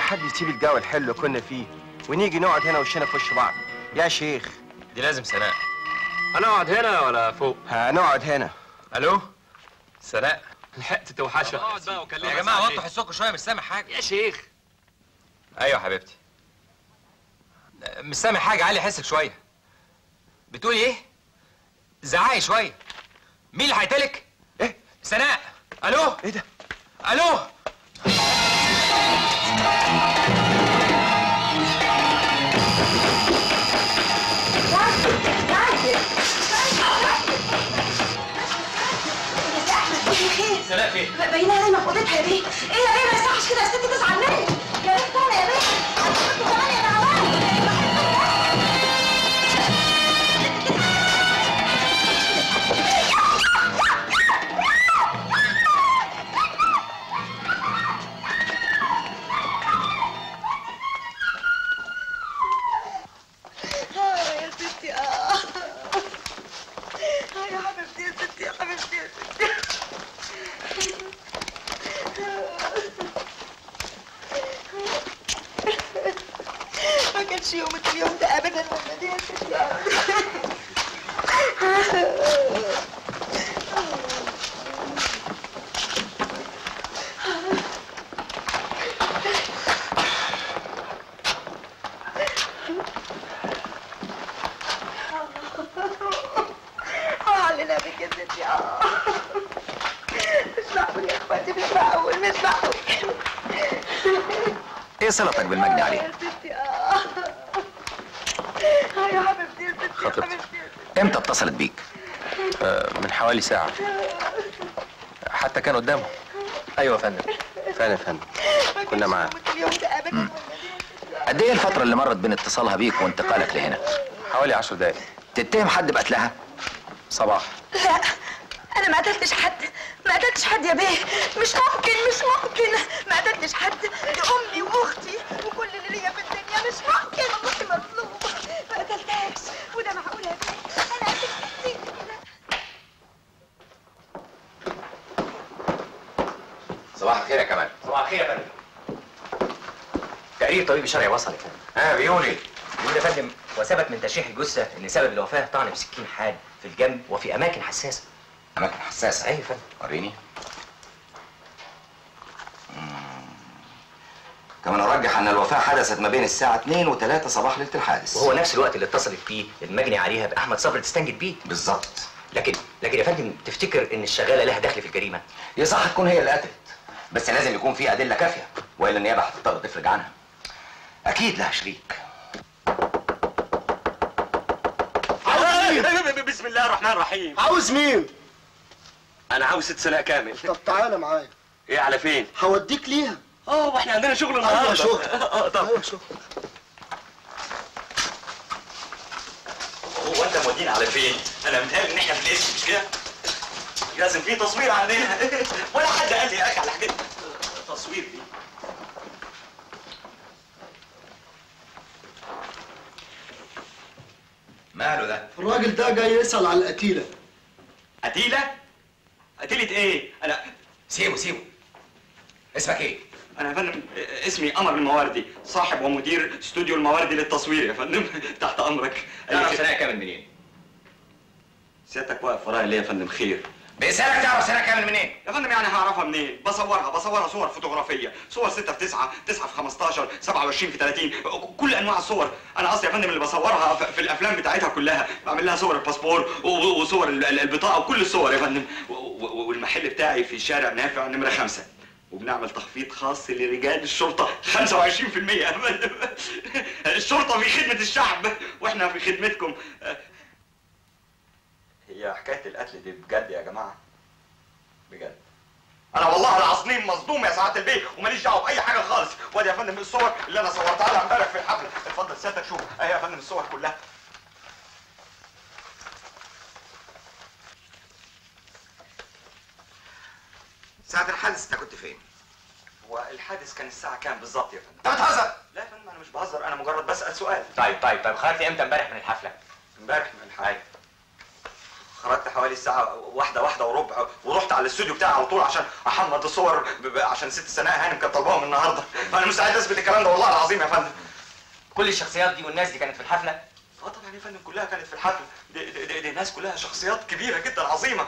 حد يسيب الجو الحلو اللي كنا فيه ونيجي نقعد هنا وشنا في وش بعض يا شيخ دي لازم سناء هنقعد هنا ولا فوق؟ هنقعد هنا الو سناء لحقت توحشها اقعد بقى وكلمها يا جماعه وطوا حسكم شويه مش سامع حاجه يا شيخ ايوه حبيبتي مش سامع حاجه علي حسك شويه بتقولي ايه زعقي شويه مين اللي هيتلك ايه سناء الو ايه ده الو سناء فين باينه نايمه في اوضتها يا بيه ايه يا بيه ما يصحش كده يا ست تزعل مني يا بيه تعالى يا بيه هتحط كمان يا تعبان آه يا ستي اه آه يا حبيبتي يا ستي يا حبيبتي يا ستي ما كانش يومك اليوم ده ابدا ولا دي يا ستي اه علينا بك يا ستي اه مش معقول يا اخواتي مش معقول مش معقول ايه صلتك بالمجني عليه يا ستي اه آه يا حبيبتي يا ستي يا حبيبتي يا ستي امتى اتصلت بيك آه من حوالي ساعة حتى كان قدامه ايوه يا فندم فعلا يا فندم كنا معاه اليوم ده ابدا ولا دي قد ايه الفتره اللي مرت بين اتصالها بيك وانتقالك لهنا حوالي عشر دقايق تتهم حد بقتلها صباح لا انا ما قتلتش حد ما قتلتش حد يا بيه مش ممكن مش ممكن ما قتلتش حد دي امي واختي وكل اللي ليا في الدنيا مش ممكن والله مطلوب ما قتلتهاش وده معقول يا بيه انا قتلت كتير صباح الخير يا كمال صباح الخير يا فندم تقرير الطبيب الشرعي وصل يا فندم اه بيقول ايه؟ بيقول يا فندم وثبت من تشريح الجثه ان سبب الوفاه طعن بسكين حاد في الجنب وفي اماكن حساسه اماكن حساسه ايوه يا فندم وريني مم. كمان ارجح ان الوفاه حدثت ما بين الساعه 2 و3 صباح ليله الحادث وهو نفس الوقت اللي اتصلت فيه المجني عليها باحمد صبري تستنجد بيه بالظبط لكن لكن يا فندم تفتكر ان الشغاله لها دخل في الجريمه هي صح تكون هي اللي قتلت بس لازم يكون في ادله كافيه والا النيابه هتضطر تفرج عنها اكيد لها شريك بسم الله الرحمن الرحيم عاوز مين؟ انا عاوز ست سناء كامل طب تعالى معايا ايه على فين؟ هوديك ليها اه واحنا عندنا شغل النهارده ايوه شغل اه طب ايوه شغل هو انت مودينا على فين؟ انا متهيألي ان احنا في الاسم مش كده؟ لازم في تصوير علينا ولا حد قال لي يا اخي على حاجات تصوير دي ماله ده الراجل ده جاي يسأل على القتيلة قتيلة؟ قتيلة ايه؟ انا سيبه سيبه اسمك ايه انا يا فندم اسمي قمر المواردي صاحب ومدير استوديو المواردي للتصوير يا فندم تحت امرك تعرف أي- سناء كامل منين سيادتك واقف ورايا ليه يا فندم خير بيسالك تعرف سنه كامل منين يا فندم يعني هعرفها منين؟ بصورها بصورها صور فوتوغرافية، صور 6 في 9 9 في 15 27 في 30 كل انواع الصور، انا قصدي يا فندم اللي بصورها في في الافلام بتاعتها كلها، بعمل لها صور الباسبور و- و- وصور ال- ال- البطاقة وكل الصور يا فندم، و- و- والمحل بتاعي في شارع نافع نمرة خمسة. وبنعمل تخفيض خاص لرجال الشرطة 25% يا فندم. الشرطة في خدمة الشعب واحنا في خدمتكم. هي حكاية القتل دي بجد يا جماعة؟ بجد انا والله العظيم مصدوم يا سعاده البيه وماليش دعوه باي حاجه خالص وادي يا فندم الصور اللي انا صورتها لها امبارح في الحفله اتفضل سيادتك شوف اهي يا فندم الصور كلها ساعه الحادث انت كنت فين هو الحادث كان الساعه كام بالظبط يا فندم انت بتهزر لا يا فندم انا مش بهزر انا مجرد بسال سؤال طيب طيب طيب خرجت امتى امبارح من الحفله امبارح من الحادث خرجت حوالي الساعة واحدة واحدة وربع ورحت على الاستوديو بتاعي على طول عشان أحمض الصور ب- ب- عشان ست سناء هانم كانت طالباهم النهاردة فأنا مستعد أثبت الكلام ده والله العظيم يا فندم كل الشخصيات دي والناس دي كانت في الحفله اه طبعا يا فندم كلها كانت في الحفل دي, دي, دي, دي ناس كلها شخصيات كبيرة جدا عظيمة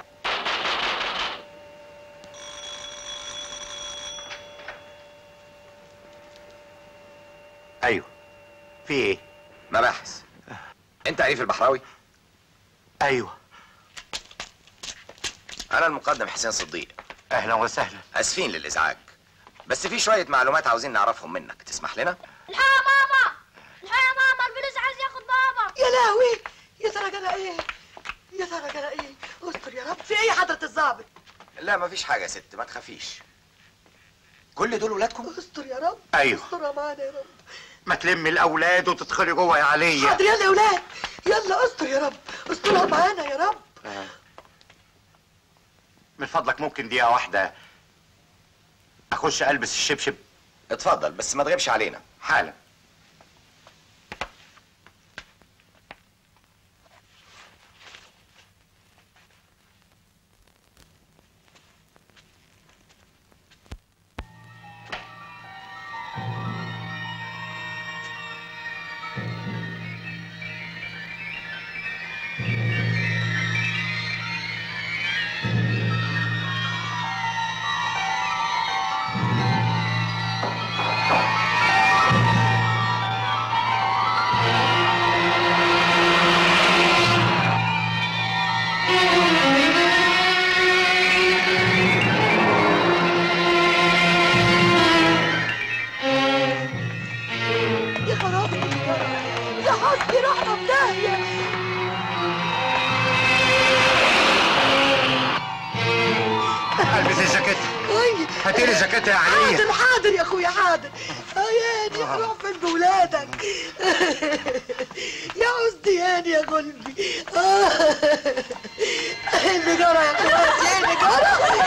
ايوه في ايه مباحث انت عريف البحراوي ايوه انا المقدم حسين صديق اهلا وسهلا اسفين للازعاج بس في شويه معلومات عاوزين نعرفهم منك تسمح لنا الحق يا ماما الحق يا ماما البوليس عايز ياخد بابا يا لهوي يا ترى جرى ايه يا ترى جرى ايه استر يا رب في ايه يا حضرة الضابط لا مفيش حاجه يا ست ما تخافيش كل دول ولادكم استر يا رب ايوه استر معانا يا رب ما تلم الاولاد وتدخلي جوه يا عليا حاضر يلا يا ولاد يلا استر يا رب استرها معانا يا رب من فضلك ممكن دقيقه واحده اخش البس الشبشب اتفضل بس ما تغيبش علينا حالا يا خرابي يا حظي رحمة في داهية البس الجاكيت طيب هاتي لي جاكيت يا عليا حاضر حاضر يا اخويا حاضر يا هاني روح فين بولادك يا عزدي هاني يا قلبي آه. إيه اللي جرى يا اخواتي إيه اللي جرى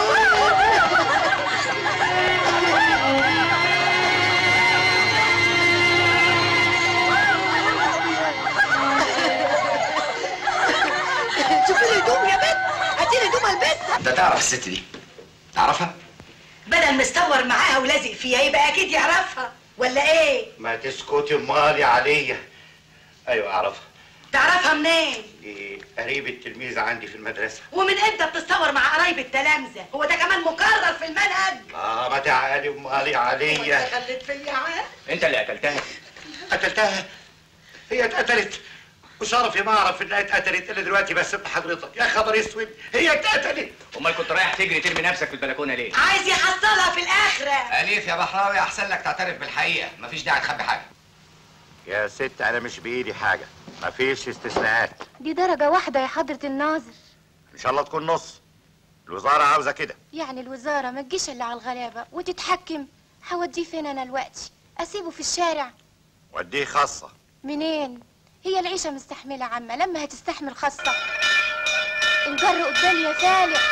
شوفي لي هدوم يا بنت هاتي لي هدوم البسها انت تعرف الست دي تعرفها بدل مستور معاها ولازق فيها يبقى اكيد يعرفها ولا ايه ما تسكتي امال يا عليا ايوه اعرفها تعرفها منين دي قريبة تلميذة عندي في المدرسة ومن امتى بتصور مع قرايب التلامذه هو ده كمان مكرر في المنهج اه ما تعالي امال يا عليا خلت فيا عاد انت اللي قتلتها قتلتها هي اتقتلت وشرفي ما اعرف انها اتقتلت الا دلوقتي بس بحضرتك يا خبر اسود هي اتقتلت امال كنت رايح تجري ترمي نفسك في البلكونه ليه عايز يحصلها في الاخره اليف يا بحراوي احسن لك تعترف بالحقيقه مفيش داعي تخبي حاجه يا ست انا مش بايدي حاجة مفيش استثناءات دي درجة واحدة يا حضرة الناظر ان شاء الله تكون نص الوزارة عاوزة كده يعني الوزارة ما تجيش الا على الغلابة وتتحكم هوديه فين انا دلوقتي اسيبه في الشارع وديه خاصة منين هي العيشة مستحملة عامة لما هتستحمل خاصة البر قدامي يا فالح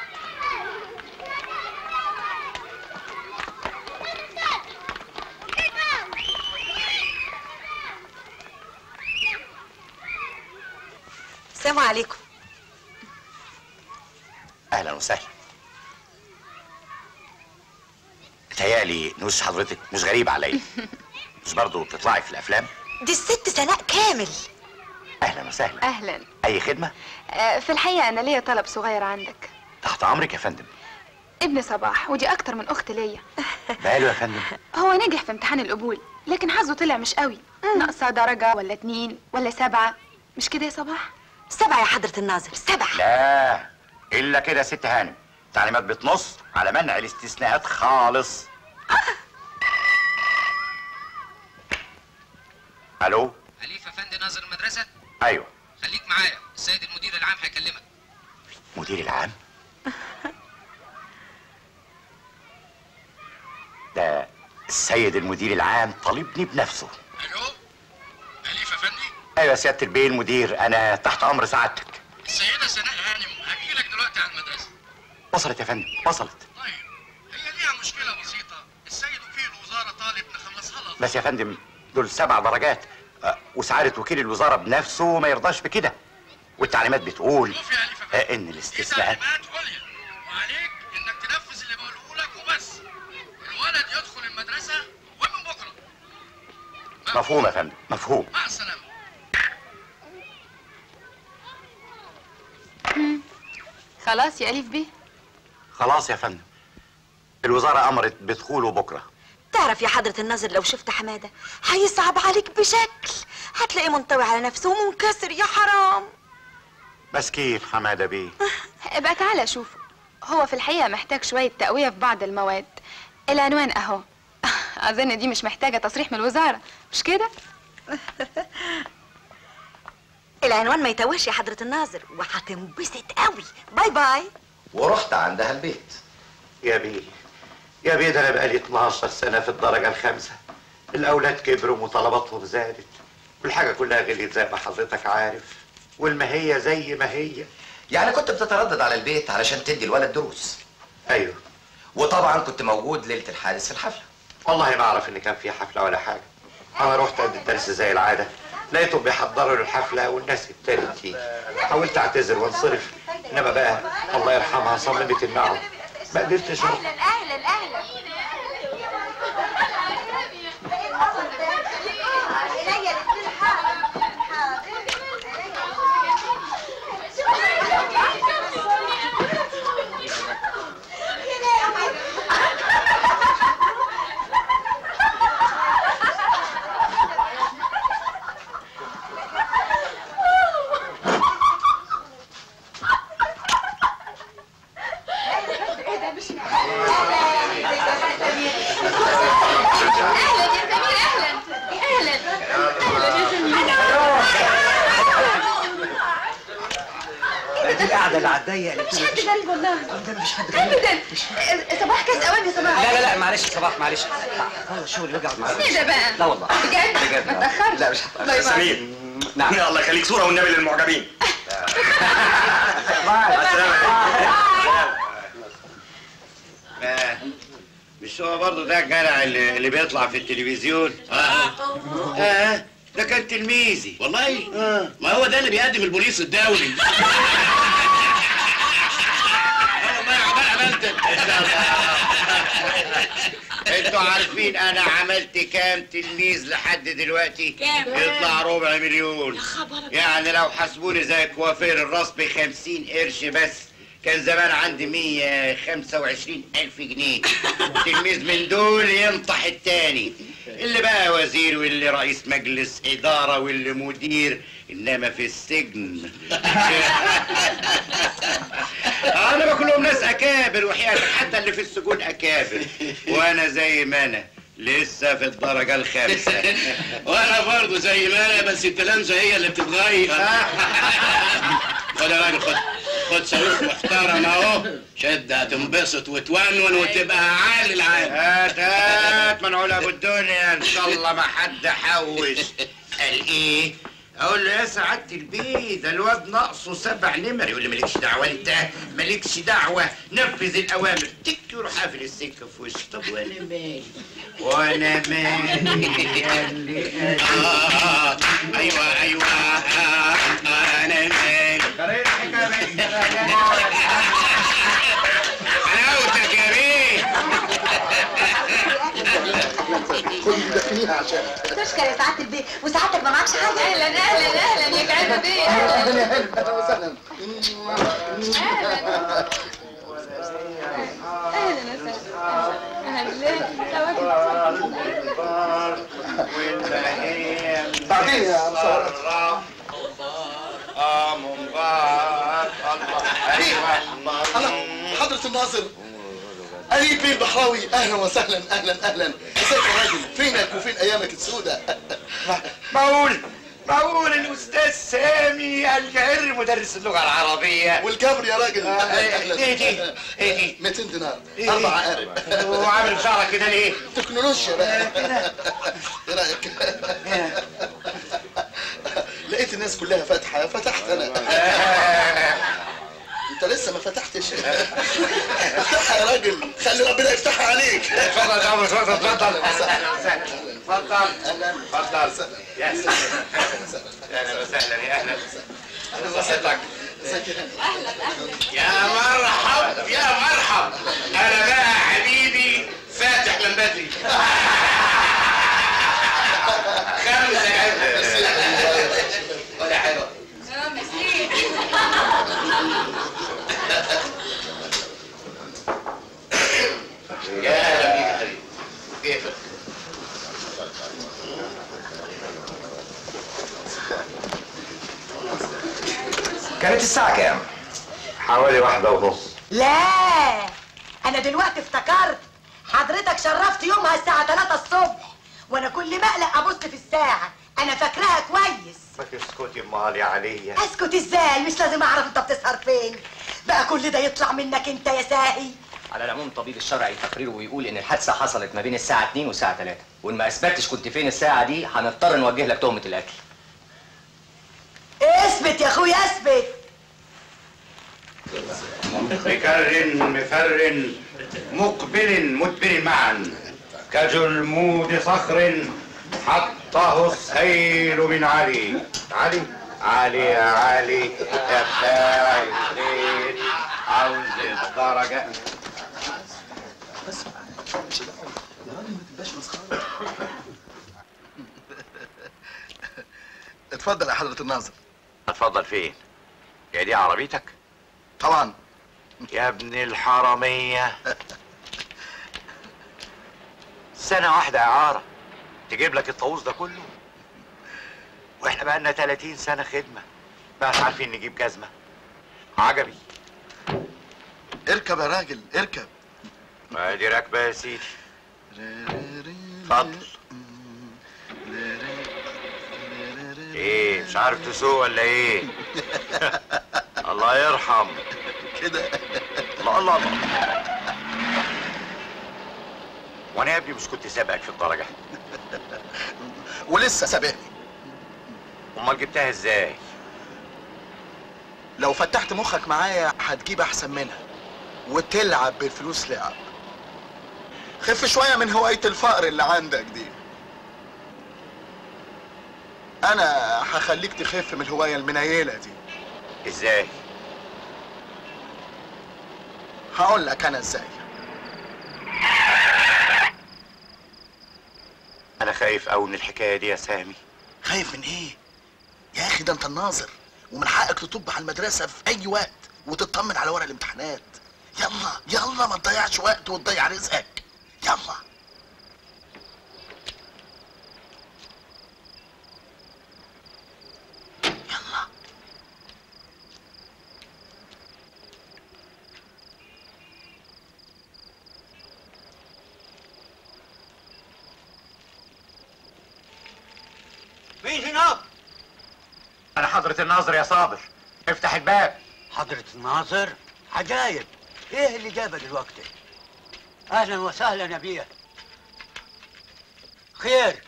السلام عليكم اهلا وسهلا تهيألي نوش حضرتك مش غريب عليا مش برضو بتطلعي في الافلام دي الست سناء كامل اهلا وسهلا اهلا اي خدمة آه، في الحقيقه انا ليا طلب صغير عندك تحت امرك يا فندم ابن صباح ودي اكتر من اخت ليا ماله يا فندم هو نجح في امتحان القبول لكن حظه طلع مش قوي ناقصه درجه ولا اتنين ولا سبعه مش كده يا صباح سبعة يا حضرة الناظر سبعة لا الا كده يا ست هانم تعليمات بتنص على منع الاستثناءات خالص الو أليف أفندي ناظر المدرسة ايوه خليك معايا السيد المدير العام هيكلمك مدير العام ده السيد المدير العام طالبني بنفسه ألو أليف أفندي ايوه يا سياده البيه المدير انا تحت امر سعادتك السيدة سناء هانم هجيلك دلوقتي على المدرسة وصلت يا فندم وصلت طيب هي ليها مشكلة بسيطة السيد وكيل الوزارة طالب نخلصها لها بس يا فندم دول سبع درجات أه، وسعادة وكيل الوزارة بنفسه ما يرضاش بكده والتعليمات بتقول آه، ان الاستثناءات وعليك انك تنفذ اللي بقوله لك وبس الولد يدخل المدرسه ومن بكره مفهوم يا فندم مفهوم مع السلامه خلاص يا أليف بيه خلاص يا فندم الوزاره امرت بدخوله بكره تعرف يا حضرة الناظر لو شفت حمادة هيصعب عليك بشكل هتلاقيه منطوي على نفسه ومنكسر يا حرام بس كيف حماده بيه ابقى تعالى شوفه هو في الحقيقة محتاج شوية تقوية في بعض المواد العنوان أهو أظن دي مش محتاجة تصريح من الوزارة مش كده؟ العنوان ما يتوهش يا حضرة الناظر وهتنبسط قوي باي باي ورحت عندها البيت يا بيه يا بيه ده انا بقالي 12 سنه في الدرجه الخامسه الاولاد كبروا وطلباتهم زادت والحاجه كلها غليت زي ما حضرتك عارف والماهيه زي ما هي يعني كنت بتتردد على البيت علشان تدي الولد دروس ايوه وطبعا كنت موجود ليله الحادث في الحفله والله ما اعرف ان كان في حفله ولا حاجه انا رحت ادي الدرس زي العاده لقيتهم بيحضروا للحفله والناس ابتدت تيجي حاولت اعتذر وانصرف انما بقى الله يرحمها صممت النعم ما قدرتش أروح. اهلا اهلا دي القعده اللي على الضيق اللي مش حد غريب والله ده مفيش حد ابدا صباح كاس اوان يا صباح لا لا لا معلش يا صباح معلش والله الشغل وجع معلش ايه ده بقى؟ لا والله بجد؟ بجد ما تأخرش. لا مش باي باي. هتأخر سمير نعم يا الله يخليك صوره والنبي للمعجبين آه، مش هو برضه ده الجدع اللي, اللي بيطلع في التلفزيون اه اه ده كان تلميذي والله ما هو ده اللي بيقدم البوليس الدولي انا ما عمال عملت انتوا عارفين انا عملت كام تلميذ لحد دلوقتي كام؟ يطلع ربع مليون يعني لو حسبوني زي كوافير الراس ب 50 قرش بس كان زمان عندي 125 ألف جنيه تلميذ من دول ينطح التاني اللي بقى وزير واللي رئيس مجلس إدارة واللي مدير إنما في السجن أنا بكلهم ناس أكابر وحياتك حتى اللي في السجون أكابر وأنا زي ما أنا لسه في الدرجة الخامسة وانا برضه زي ما انا بس التلامذه هي اللي بتتغير خد يا راجل خد خد صاروخ محترم اهو شد هتنبسط وتونون وتبقى عالي العالي هات هات منعول ابو الدنيا ان شاء الله ما حد حوش قال ايه اقول له يا سعاده البيت ده الواد ناقصه سبع نمر يقول لي مالكش دعوه انت مالكش دعوه نفذ الاوامر تك يروح قافل السكه في وشي طب وانا مالي وانا مالي قال لي قال آه ايوه ايوه آه انا مالي حلاوتك يا بيه تشكر يا سعادة البيت وسعادتك ما معكش حاجة اهلا اهلا اهلا يا جعانه بيه اهلا يا هلا اهلا وسهلا اهلا اهلا بعدين يا مصور اه مبارك الله ايوه انا حضرة الناظر قريب بيه البحراوي اهلا وسهلا اهلا اهلا ازيك يا راجل فينك وفين ايامك السوداء معقول معقول الاستاذ سامي الجعر مدرس اللغه العربيه والجبر يا راجل آه، اهلا ايه دي ايه دي 200 دينار إيه؟ اربع عقارب وعامل في شعرك كده ليه تكنولوجيا بقى ايه رايك لقيت الناس كلها فاتحه فتحت انا انت لسه ما فتحتش افتحها يا راجل خلي ربنا يفتحها عليك اتفضل يا عمرو اتفضل اتفضل اهلا وسهلا اتفضل اهلا اتفضل يا سلام اهلا وسهلا يا اهلا وسهلا يا مرحب يا مرحب انا بقى حبيبي فاتح من بدري خمسة يا ولا حلوة يا اهلا بيك يا حبيبي كيفك؟ كانت الساعة كام؟ حوالي واحدة ونص لا انا دلوقتي افتكرت حضرتك شرفت يومها الساعة 3 الصبح وانا كل ما اقلق ابص في الساعة انا فاكراها كويس ما تسكتي امال يا عليا اسكت ازاي مش لازم اعرف انت بتسهر فين بقى كل ده يطلع منك انت يا ساهي على العموم الطبيب الشرعي تقريره ويقول ان الحادثه حصلت ما بين الساعه 2 والساعه 3 وان ما اثبتش كنت فين الساعه دي هنضطر نوجه لك تهمه القتل اثبت يا اخويا اثبت مكر مفر مقبل مدبر معا كجلمود صخر حطه السيل من علي علي علي يا علي يا بتاع الخير عاوز الدرجة اتفضل يا حضرة الناظر اتفضل فين؟ يا دي عربيتك؟ طبعا يا ابن الحرامية سنة واحدة إعارة تجيب لك الطاووس ده كله واحنا بقالنا 30 سنة خدمة بقى عارفين نجيب جزمة عجبي اركب يا راجل اركب ما دي راكبة يا سيدي اتفضل ايه مش عارف تسوق ولا ايه الله يرحم كده الله الله الله وانا يا ابني مش كنت سابقك في الدرجة ولسه سابقني امال جبتها ازاي لو فتحت مخك معايا هتجيب احسن منها وتلعب بالفلوس لعب خف شوية من هواية الفقر اللي عندك دي انا هخليك تخف من الهواية المنيلة دي ازاي هقول لك انا ازاي انا خايف قوي من الحكاية دي يا سامي خايف من ايه يا اخي ده انت الناظر ومن حقك تطب على المدرسة في اي وقت وتطمن على ورق الامتحانات يلا يلا ما تضيعش وقت وتضيع رزقك يلا يلا مين هناك؟ انا حضرة الناظر يا صابر افتح الباب حضرة الناظر عجايب ايه اللي جابك دلوقتي؟ اهلا وسهلا يا بيه خير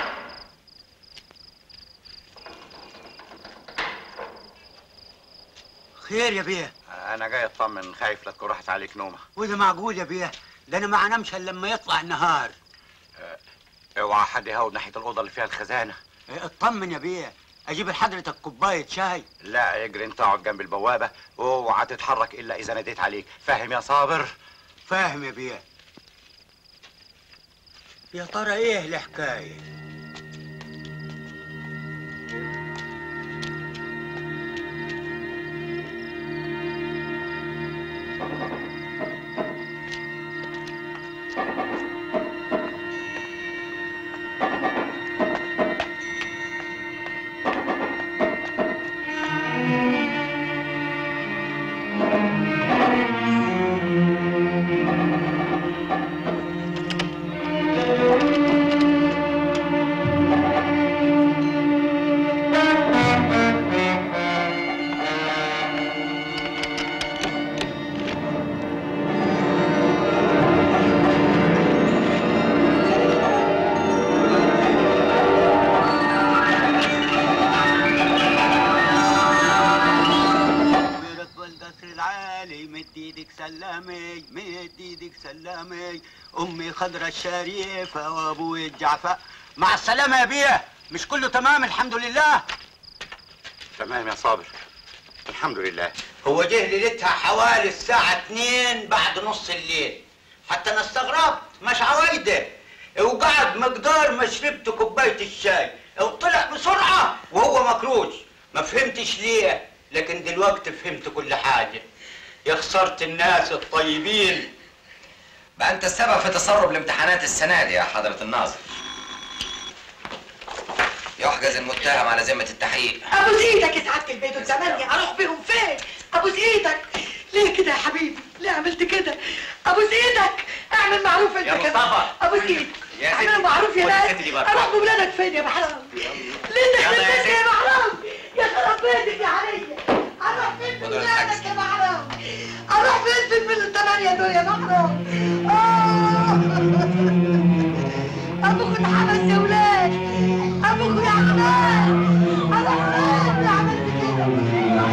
خير يا بيه انا جاي اطمن خايف لا تكون راحت عليك نومه وده معقول يا بيه ده انا ما انامش الا لما يطلع النهار اوعى حد يهود ناحيه الاوضه اللي فيها الخزانه إيه، اطمن يا بيه اجيب لحضرتك كوبايه شاي لا اجري انت اقعد جنب البوابه واوعى تتحرك الا اذا ناديت عليك فاهم يا صابر فاهم يا بيه يا ترى ايه الحكايه بركب القصر العالي مد ايدك سلامي مد ايدك سلامي امي خضرة الشريفة وابوي الجعفر مع السلامة يا بيه مش كله تمام الحمد لله تمام يا صابر الحمد لله هو جه ليلتها حوالي الساعة 2 بعد نص الليل حتى انا استغربت مش عوايده وقعد مقدار ما شربت كوباية الشاي وطلع بسرعة وهو مكروش ما فهمتش ليه لكن دلوقتي فهمت كل حاجة يا خسارة الناس الطيبين بقى انت السبب في تسرب الامتحانات السنه دي يا حضره الناظر يحجز المتهم على ذمه التحقيق ابوس ايدك يا سعاده البيت وزماني اروح بيهم فين ابوس ايدك ليه كده يا حبيبي ليه عملت كده ابوس ايدك اعمل معروف انت يا كمان مصطفى. ابوس ايدك يا اعمل ستي. معروف يا خد ناس الست دي بره. اروح بولادك فين يا محرم ليه يلا يا دخلت ستي. يا محرم يا خراب بيتك يا عليا اروح فين بولادك يا محرم اروح فين في الفيلم الثمانية دول يا محرم آه. ابوك اتحبس يا ولاد ابوك يا حماد اروح فين يا عملت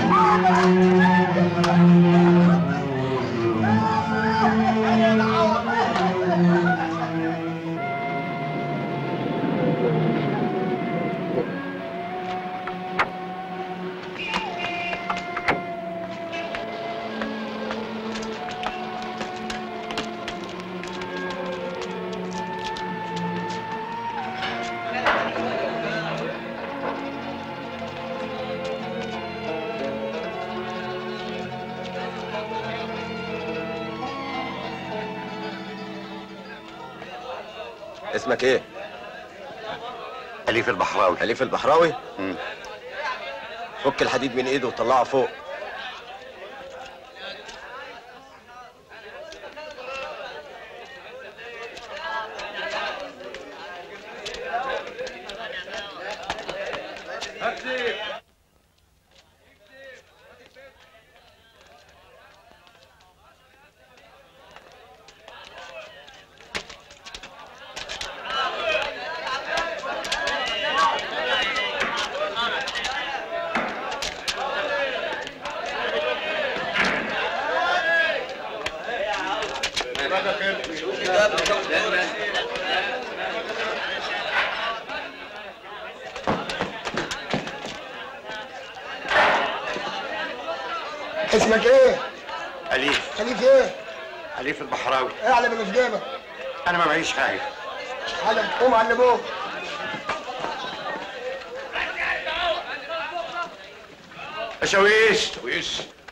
اسمك ايه؟ أليف البحراوي أليف البحراوي؟ فك الحديد من ايده وطلعه فوق اسمك ايه؟ أليف خليف ايه؟ أليف البحراوي اعلم اللي في جيبك أنا ما معيش حاجة علم قوم علموه يا شويش شويش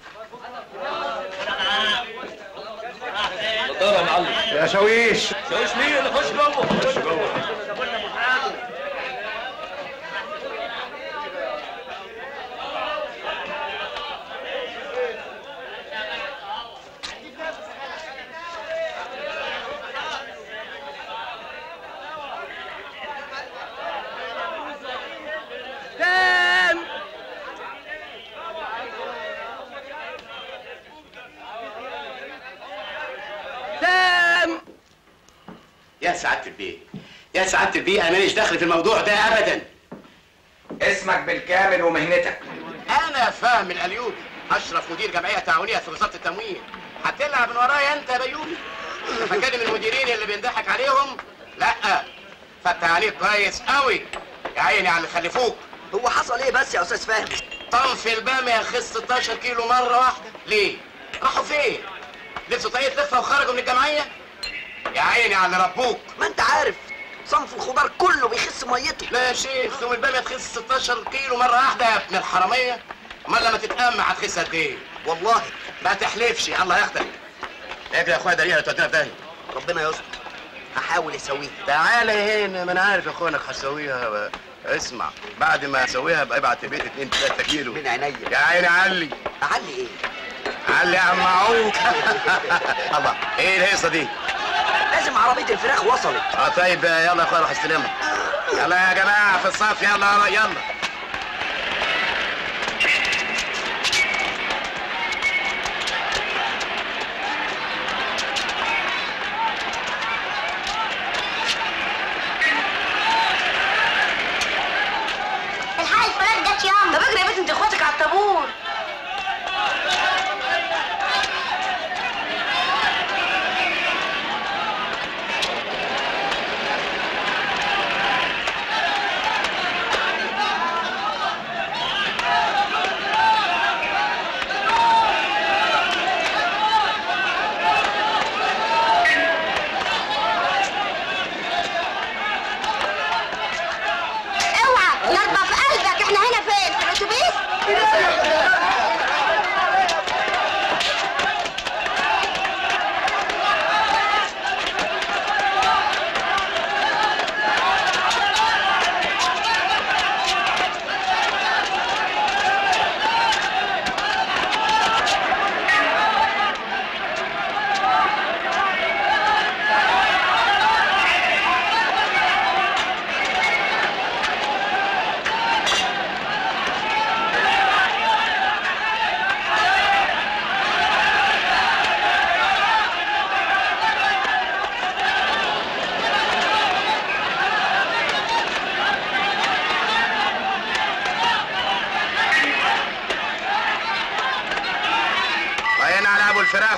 نضاره يا معلم يا شويش شويش مين اللي خش جوه خش جوه تام تام يا سعادة البيه يا سعادة البيه أنا ماليش دخل في الموضوع ده أبدا اسمك بالكامل ومهنتك أنا فاهم الأليوبي أشرف مدير جمعية تعاونية في وزارة التموين هتلعب من ورايا أنت يا بيومي أنت فاكرني من المديرين اللي بينضحك عليهم لا فتح عليك كويس قوي يا عيني على اللي خلفوك هو حصل ايه بس يا استاذ فهمي طنف البامية خس 16 كيلو مرة واحدة ليه؟ راحوا فين؟ لبسوا طاقية لفة وخرجوا من الجمعية؟ يا عيني على اللي ربوك ما انت عارف صنف الخضار كله بيخس ميته لا يا شيخ ثم البامية تخس 16 كيلو مرة واحدة يا ابن الحرامية امال لما تتأمى هتخس قد ايه؟ والله ما تحلفش الله ياخدك اجري يا اخويا دليل تودينا في داهية ربنا يستر هحاول اسويه تعالى هنا ما انا عارف يا اخويا انك هتسويها اسمع بعد ما اسويها ابقى ابعت البيت 2 3 كيلو من عينيا يا عيني علي اعلي ايه علي يا عم عوك الله ايه الهيصه دي؟ لازم عربيه الفراخ وصلت اه طيب يلا يا اخويا روح استلمها يلا يا جماعه في الصف يلا يلا الحق الفراخ جت ياما طب اجري يا بنت انت اخواتك على الطابور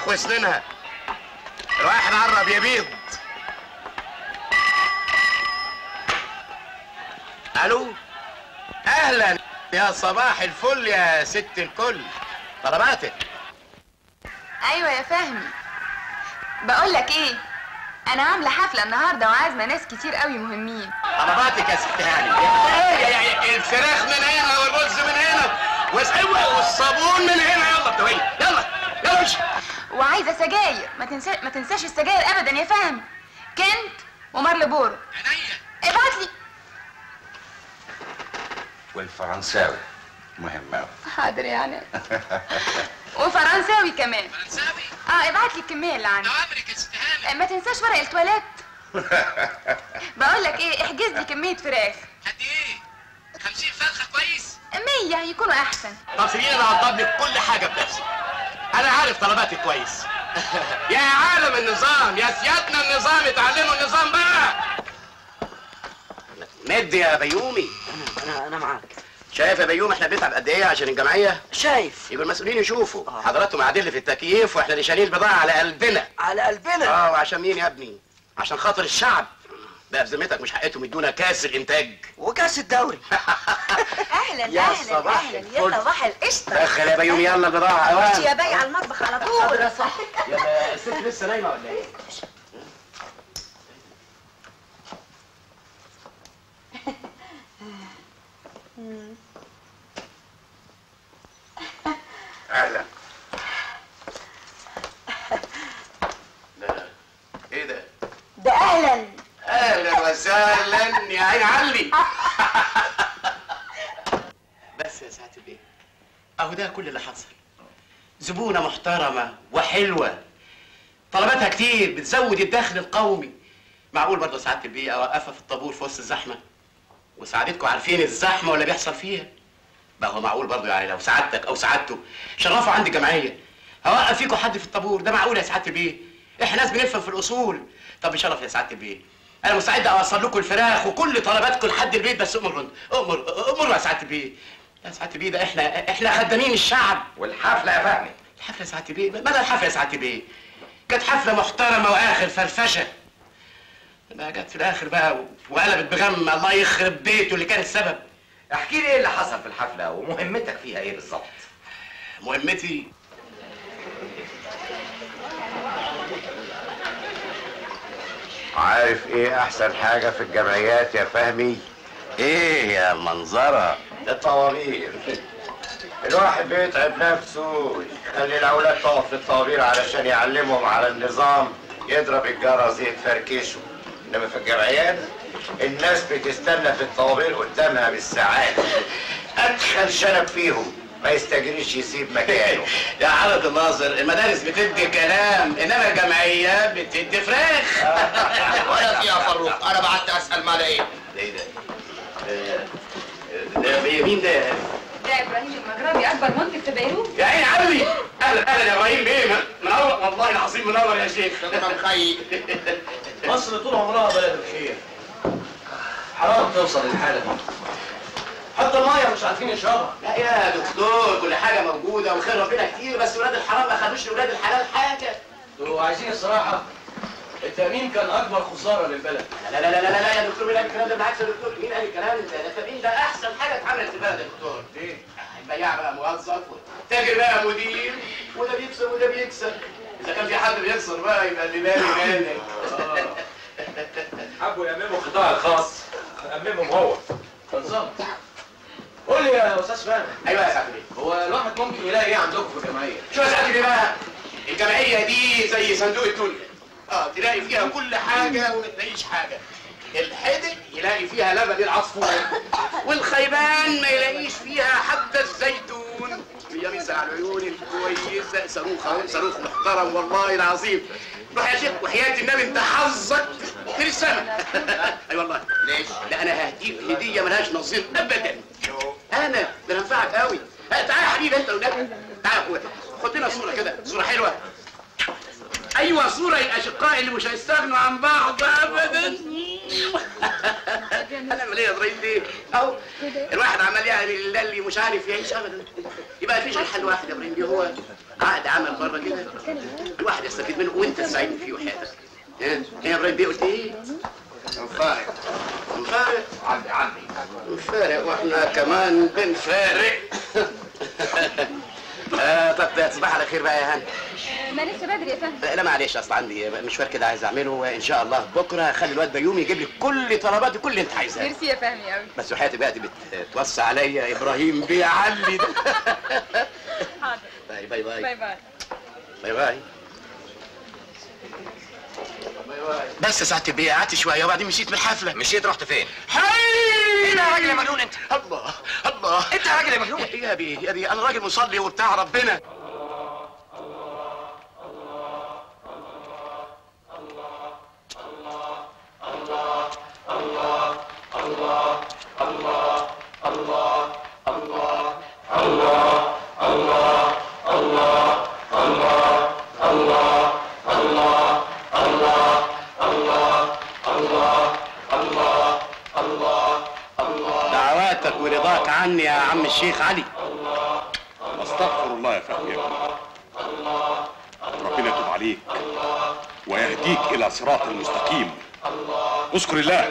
صباح وسنينها الواحد قرب يبيض الو اهلا يا صباح الفل يا ست الكل طلباتك ايوه يا فهمي بقول لك ايه انا عامله حفله النهارده وعازمه ناس كتير قوي مهمين طلباتك يا ست هاني ايه يا- يا- الفراخ من هنا والرز من هنا والسوا والصابون من هنا يلا بتوعي يلا يلا امشي وعايزه سجاير ما تنساش ما تنساش السجاير ابدا يا فهمي كنت ومارل بورو ابعت لي والفرنساوي مهم أوي حاضر يعني وفرنساوي كمان فرنساوي اه ابعت لي الكميه اللي عندك ما تنساش ورق التواليت بقول لك ايه احجز لي كميه فراخ قد ايه 50 فرخه كويس 100 يكونوا احسن طب سيبيني انا اوضب لك كل حاجه بنفسي انا عارف طلباتك كويس يا عالم النظام يا سيادنا النظام اتعلموا النظام بقى مد يا بيومي انا انا معاك شايف يا بيوم احنا بنتعب قد ايه عشان الجمعيه شايف يبقى المسؤولين يشوفوا حضراتهم قاعدين لي في التكييف واحنا اللي شايلين البضاعه على قلبنا على قلبنا اه وعشان مين يا ابني عشان خاطر الشعب بقى بذمتك مش حقتهم يدونا كاس الانتاج وكاس الدوري اهلا يا اهلا صباح اهلا الفل. يا صباح القشطه دخل يا بيوم يلا البضاعه خش اوام يا باي على المطبخ على طول يلا الست لسه نايمه ولا ايه؟ اهلا ده ايه ده؟ ده اهلا اهلا وسهلا يا عين علي بس يا سعاده البيه اهو ده كل اللي حصل زبونه محترمه وحلوه طلباتها كتير بتزود الدخل القومي معقول برضه سعاده البيه اوقفها في الطابور في وسط الزحمه وسعادتكم عارفين الزحمه ولا بيحصل فيها بقى هو معقول برضه يعني لو سعادتك او سعادته شرفوا عندي جمعيه هوقف فيكم حد في الطابور ده معقول يا سعاده البيه احنا ناس بنفهم في الاصول طب بشرف يا سعاده البيه انا مستعد اوصل لكم الفراخ وكل طلباتكم لحد البيت بس امر امر امر يا سعاده البيه يا سعاده البيه ده احنا احنا خدامين الشعب والحفله يا فهمي الحفله يا سعاده البيه ماذا الحفله يا سعاده البيه كانت حفله محترمه واخر فرفشه ما جت في الاخر بقى وقلبت بغم الله يخرب بيته اللي كان السبب احكي لي ايه اللي حصل في الحفله ومهمتك فيها ايه بالظبط مهمتي عارف ايه احسن حاجة في الجمعيات يا فهمي؟ ايه يا منظرة؟ الطوابير الواحد بيتعب نفسه يخلي الاولاد تقف في الطوابير علشان يعلمهم على النظام يضرب الجرس يتفركشوا انما في الجمعيات الناس بتستنى في الطوابير قدامها بالساعات ادخل شنب فيهم ما يستجريش يسيب مكانه يا عرض الناظر المدارس بتدي كلام انما الجمعيه بتدي فراخ ولا فيها فروخ انا بعت اسال ما لقيت ايه ده؟ ده مين ده؟ ده ابراهيم المجربي اكبر منتج في بيروت يا عيني علي اهلا اهلا يا ابراهيم بيه منور والله العظيم منور يا شيخ شكرا خي مصر طول عمرها بلد الخير حرام توصل للحالة دي حتى المية مش عارفين يشربها لا يا دكتور كل حاجه موجوده وخير ربنا كتير بس ولاد الحرام ما خدوش لاولاد الحلال حاجه لو عايزين الصراحة التأمين كان أكبر خسارة للبلد لا لا لا لا لا يا دكتور مين قال الكلام ده بالعكس يا دكتور مين قال الكلام ده التأمين ده احسن حاجه اتعملت في البلد يا دكتور ليه؟ البياع بقى موظف والتاجر بقى مدير وده بيكسب وده بيكسب اذا كان في حد بيخسر بقى يبقى اللي بالي مالك حبوا يأمموا القطاع الخاص أممهم هو بالظبط قول لي يا أستاذ فهمي ايوه يا سعد بيه هو الواحد ممكن يلاقي إيه عندكم في الجمعية؟ شو يا سعد بيه بقى الجمعيه دي زي صندوق الدنيا اه تلاقي فيها كل حاجه وما تلاقيش حاجه الحدق يلاقي فيها لبن العصفور والخيبان ما يلاقيش فيها حبة الزيتون هي ميزة على العيون الكويسة صاروخ اهو صاروخ محترم والله العظيم روح يا شيخ وحياة النبي انت حظك من السما اي والله ليش؟ لا انا هديك هدية ملهاش نظير ابدا انا ده انا انفعك قوي تعالى يا حبيبي انت والنبي تعالى يا اخويا خد لنا صورة كده صورة حلوة ايوه صورة الاشقاء اللي مش هيستغنوا عن بعض ابدا انا اعمل ايه يا ابراهيم دي اهو الواحد عمال يعمل اللي مش عارف يعيش ابدا يبقى مفيش غير حل واحد يا ابراهيم دي هو عقد عمل بره كده الواحد يستفيد منه وانت تساعدني فيه وحياتك ها إيه يا ابراهيم بيه قلت ايه؟ مفارق مفارق عندي عندي مفارق واحنا كمان بنفارق آه طب تصبح على خير بقى يا هاني ما لسه بدري يا فندم لا معلش اصل عندي مشوار كده عايز اعمله ان شاء الله بكره هخلي الواد بيومي يجيب لي كل طلباتي كل اللي انت عايزاه ميرسي يا فهمي قوي بس وحياتي بقى دي بتوسع عليا ابراهيم بيعلي ده حاضر باي باي باي باي باي باي باي بس يا سعاده البيه قعدت شويه وبعدين مشيت من الحفله مشيت رحت فين؟ هاي انت يا راجل يا مجنون انت الله الله انت يا راجل يا مجنون يا بيه يا بيه انا راجل مصلي وبتاع ربنا دعواتك ورضاك عني يا عم الشيخ علي استغفر الله يا فهمي يا ابني ربنا يتوب عليك ويهديك الى صراط المستقيم اذكر الله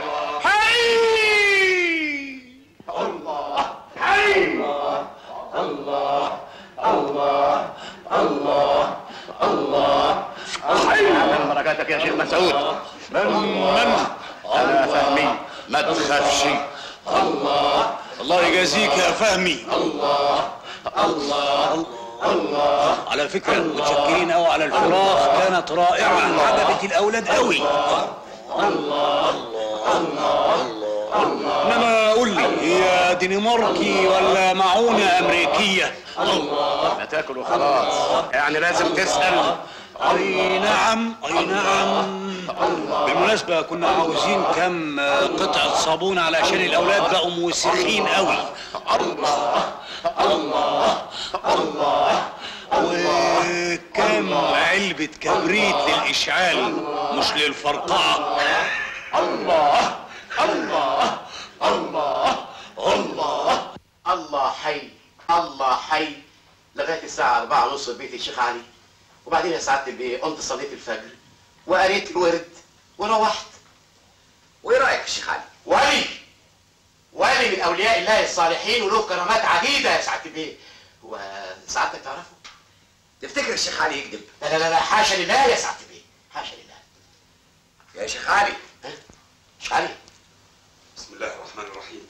على بركاتك يا شيخ مسعود من من انا فهمي ما تخافش الله الله يجازيك يا فهمي الله الله الله على فكرة متشكرين قوي على الفراخ كانت رائعة عجبت الأولاد قوي الله الله إنما قول لي هي دنماركي ولا معونة أمريكية؟ الله ما تاكل وخلاص يعني لازم تسأل أي نعم أي نعم بالمناسبة كنا عاوزين كم قطعة صابون علشان الأولاد بقوا موسخين قوي الله الله الله وكم علبة كبريت للإشعال مش للفرقعة الله الله الله الله الله حي الله حي لغايه الساعه 4 ونص في بيت الشيخ علي وبعدين يا سعاده البيه قمت صليت الفجر وقريت الورد وروحت وايه رايك يا شيخ علي؟ ولي ولي من اولياء الله الصالحين وله كرامات عديده يا سعاده البيه وسعادتك تعرفه تفتكر الشيخ علي يكذب؟ لا لا لا, لا حاشا لله يا سعاده البيه حاشا لله يا شيخ علي شيخ علي بسم الله الرحمن الرحيم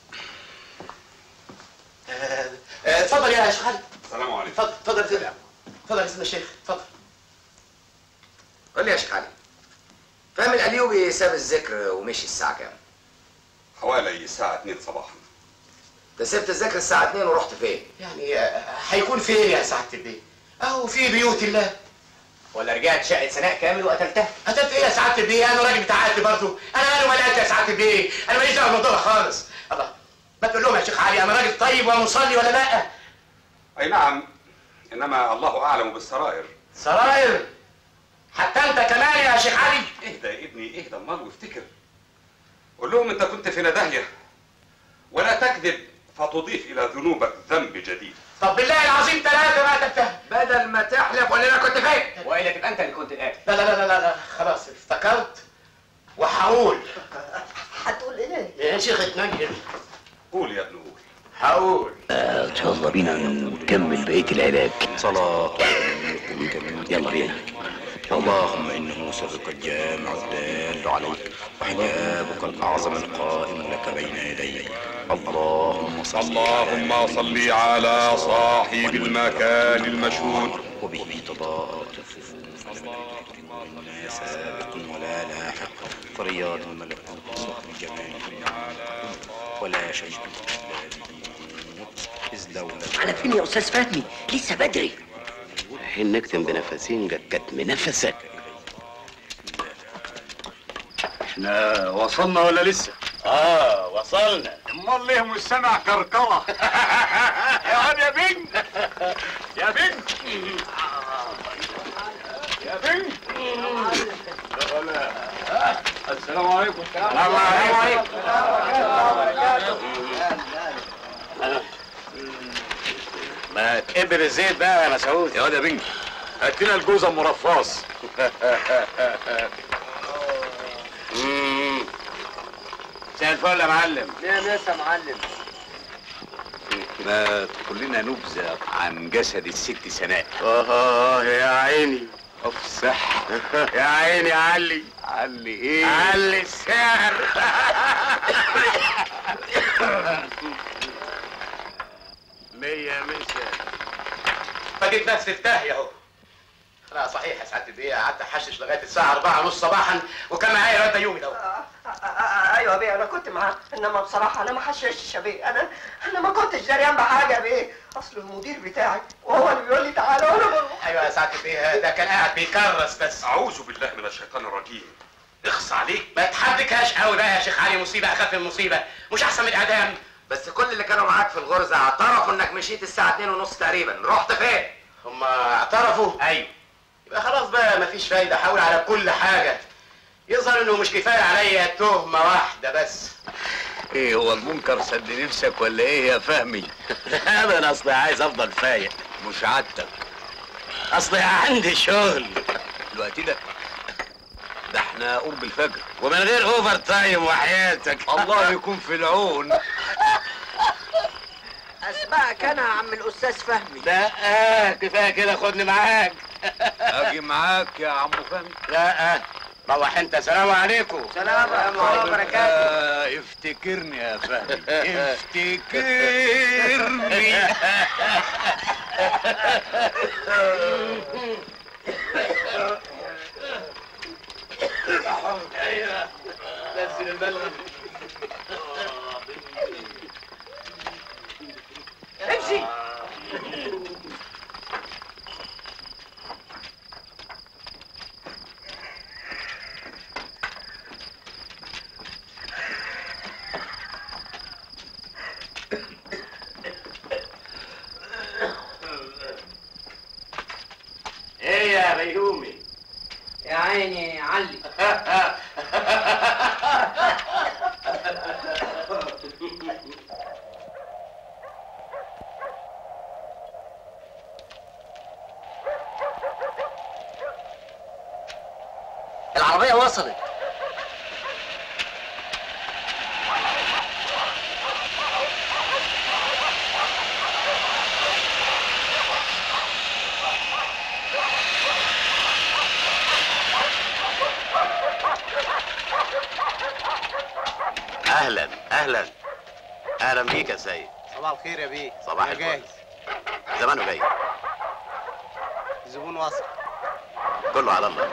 آه، آه، اتفضل يا شيخ علي السلام عليكم اتفضل اتفضل اتفضل اتفضل يا سيدنا الشيخ اتفضل قول لي يا شيخ علي فهم الأليوبي ساب الذكر ومشي الساعة كام؟ حوالي الساعة 2 صباحا انت سبت الذكر الساعة 2 ورحت فين؟ يعني آه، هيكون فين يا سعاده البيه اهو في بيوت الله ولا رجعت شقة سناء كامل وقتلتها قتلت ايه يا سعاده البيه انا راجل بتاع قتل برضه انا مالي ولا يا سعاده البيه انا ماليش دعوه بالموضوع ده خالص الله ما تقول لهم يا شيخ علي انا راجل طيب ومصلي ولا لا أي نعم إنما الله أعلم بالسرائر سراير حتى انت كمان يا شيخ علي اهدى يا ابني اهدى امال وافتكر قول لهم انت كنت في نداهية ولا تكذب فتضيف الى ذنوبك ذنب جديد طب بالله العظيم ثلاثه ما تنتهي بدل ما تحلف ولا انا كنت فين؟ والا تبقى انت اللي كنت القاتل لا لا لا لا لا خلاص افتكرت وهقول هتقول ايه؟ يا شيخ اتنجل قول يا ابن قول هقول يلا بينا نكمل بقية العلاج صلاة يلا بينا اللهم إنه سرك الجامع الدال عليك وحجابك الأعظم القائم لك بين يديك اللهم صل اللهم صل على صاحب المكان المشهود وبه تضاءت الناس سابق ولا لاحق فرياض الملكوت صخر جمال ولا شيء إذ لولا على فين يا استاذ فهمي لسه بدري حين نكتم بنفسين جت كتم نفسك احنا وصلنا ولا لسه؟ اه وصلنا امال ليه مش سامع كركرة؟ يا واد يا بنت يا بنت يا بنت السلام عليكم السلام ما تقبل الزيت بقى يا مسعود يا واد يا بنت هات لنا الجوزه ام رفاص مساء الفل يا معلم يا ناس يا معلم ما تقول لنا نبذه عن جسد الست سناء اه يا عيني افسح يا عيني علي علي ايه علي السعر مية مية فجيت نفسي في داهية اهو انا صحيح يا سعاده البيه قعدت احشش لغايه الساعه 4 ونص صباحا وكان معايا الواد يومي ده ايوه يا بيه انا كنت معاه انما بصراحه انا ما حششتش يا بيه انا انا ما كنتش دريان بحاجه يا بيه اصل المدير بتاعي وهو اللي بيقول لي تعالى وانا بروح ايوه يا سعاده البيه ده كان قاعد بيكرس بس اعوذ بالله من الشيطان الرجيم اخص عليك ما تحبكهاش قوي بقى يا شيخ علي مصيبه اخف من مصيبه مش احسن من الاعدام بس كل اللي كانوا معاك في الغرزه اعترفوا انك مشيت الساعه 2 ونص تقريبا رحت فين هم اعترفوا ايوه يبقى خلاص بقى مفيش فايده احاول على كل حاجه يظهر انه مش كفايه عليا تهمه واحده بس ايه هو المنكر سد نفسك ولا ايه يا فهمي لا ده انا اصلي عايز افضل فايق مش عادتك اصلي عندي شغل الوقت ده ده احنا قرب الفجر ومن غير اوفر تايم وحياتك الله يكون في العون اسبقك انا يا عم الاستاذ فهمي لا آه كفايه كده خدني معاك اجي معاك يا عم فهمي لا آه روح انت سلام عليكم سلام ورحمه الله وبركاته آه افتكرني يا فهمي افتكرني امشي ايه يا بيومي يا عيني علي العربية وصلت اهلا اهلا اهلا بيك يا سيد صباح الخير يا بيه صباح أنا الفل. جاهز زمانه جاي الزبون وصل كله على الله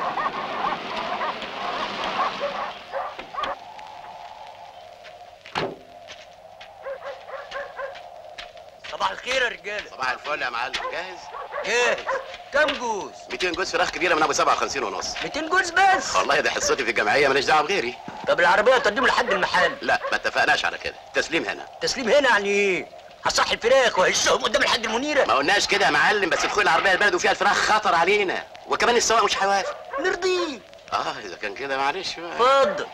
صباح الخير يا رجاله صباح الفل يا معلم جاهز جاهز كم جوز 200 جوز فراخ كبيره من ابو 57 ونص 200 جوز بس والله ده حصتي في الجمعيه ماليش دعوه بغيري طب العربيه تقدم لحد المحل لا ما اتفقناش على كده تسليم هنا تسليم هنا يعني ايه هصح الفراخ وهشهم قدام الحاج المنيره ما قلناش كده يا معلم بس دخول العربيه البلد وفيها الفراخ خطر علينا وكمان السواق مش هيوافق نرضيه اه اذا كان كده معلش بقى اتفضل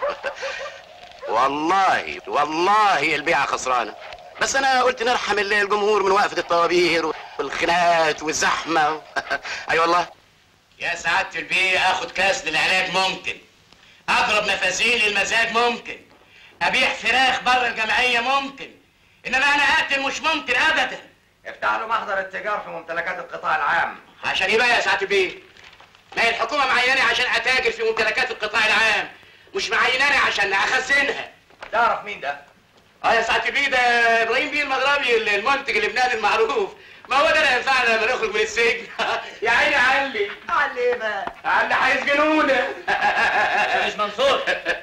والله والله البيعه خسرانه بس انا قلت نرحم ال- الجمهور من وقفه الطوابير والخناقات والزحمه اي والله يا سعادة البيه اخد كاس للعلاج ممكن اضرب مفاسيل المزاج ممكن ابيع فراخ بره الجمعية ممكن انما انا اقتل مش ممكن ابدا افتح له محضر التجار في ممتلكات القطاع العام عشان ايه بقى يا سعادة البيه ما هي الحكومة معينة عشان اتاجر في ممتلكات القطاع العام مش معيناني عشان اخزنها تعرف مين ده؟ اه يا سعادة البيه ده ابراهيم بيه المغربي المنتج اللبناني المعروف ما هو ده اللي هينفعنا لما نخرج من السجن يا عيني علي علي ايه بقى علي هيسجنونا مش منصور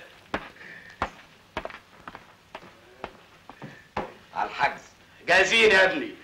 على الحجز جاهزين يا ابني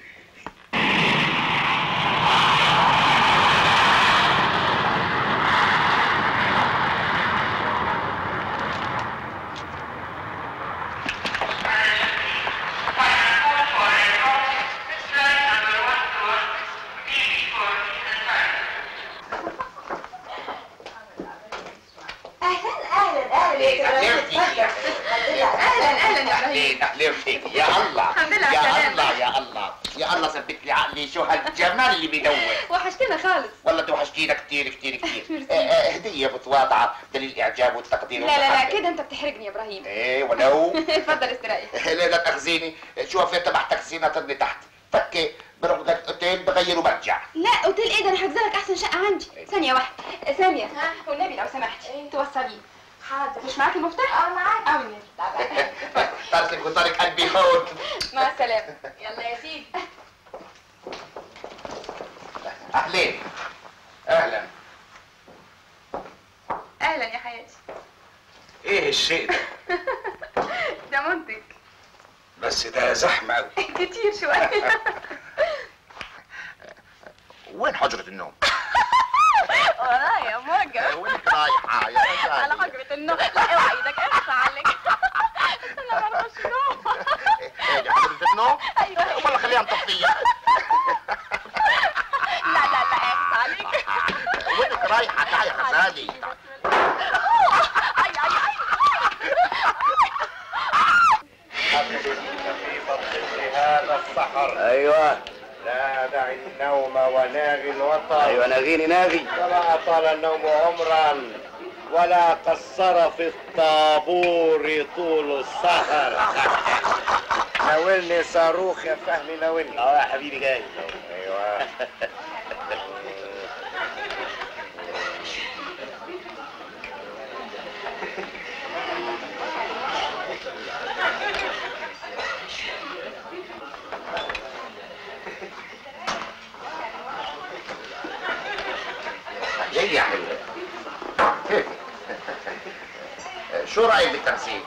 اهلا اهلا اهلا يا كده اهلا اهلا يا ابراهيم ايه تحليل فيك يا الله الحمد لله على يا السلامة. الله يا الله يا يلا ثبت لي عقلي شو هالجمال اللي بيدور وحشتنا خالص والله توحشتينا كتير كتير كتير ميرسي. آه، آه، هدية متواضعة دليل الإعجاب والتقدير لا لا لا والمحبة. كده انت بتحرجني يا ابراهيم ايه ولو اتفضل استريح لا لا تاخذيني شوف انت تبع تاكسينا طلني تحت فكي بروح لغاية الاوتيل بغير وبرجع لا اوتيل ايه ده انا حاجزه لك احسن شقه عندي ثانيه واحده ثانيه والنبي لو سمحتي توصليه حاضر مش معاكي المفتاح اه معاك اه والنبي تعرف لك طارق قلبي هون مع السلامه يلا يا سيدي اهلين اهلا اهلا يا حياتي ايه الشيء ده ده منتج بس ده زحمه قوي كتير شويه وين حجرة النوم؟ اه يا موجة وين رايحة يا على غزالة؟ حجرة النوم لا اوعى ايدك اقطع عليك انا ما اعرفش نوم ايه دي حجرة النوم؟ ايوه والله خليها مطفية لا لا لا اقطع عليك وينك رايحة تعالي يا غزالي اي اي اي في بطن هذا السحر ايوه لا دع النوم وناغي الوطن ايوه ناغيني ناغي ولا أطال النوم عمرا ولا قصر في الطابور طول السهر ناولني صاروخ يا فهمي ناولني اه يا حبيبي جاي ايوه جاي يا حلوة شو رأيك بالتمثيل؟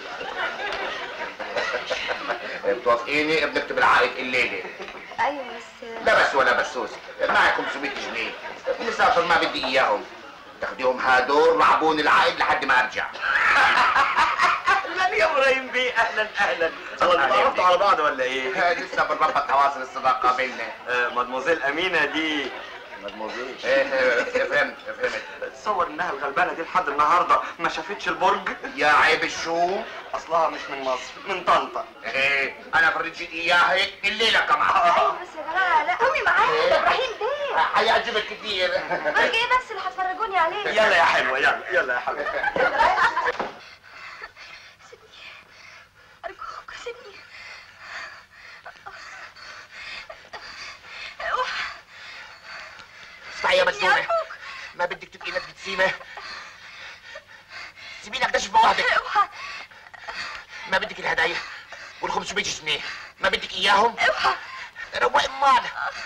بتوافقيني بنكتب العائد الليلة ايوه بس لا بس ولا بسوس معي 500 جنيه مسافر ما بدي اياهم تاخديهم هادور لعبون العائد لحد ما ارجع اهلا يا ابراهيم بيه اهلا اهلا هو انتوا تعرفتوا على بعض ولا ايه؟ لسه بنربط تواصل الصداقة بيننا مدموزيل امينه دي مدموزيل ايه إيه، فهمت فهمت تصور انها الغلبانه دي لحد النهارده ما شافتش البرج يا عيب الشو اصلها مش من مصر من طنطا ايه انا فرجيت اياها هيك الليلة كمان بس يا جماعه لا قومي معايا ده ابراهيم بيه هيعجبك كتير برج ايه بس اللي هتفرجوني عليه يلا يا حلوه يلا يلا يا حبيبي ارجوك سيبني اسمعي يا مجنونة ما بدك تبقي نفسك سيمة سيبيني اكتشف بوحدك ما بدك الهدايا وال 500 جنيه ما بدك اياهم روق امال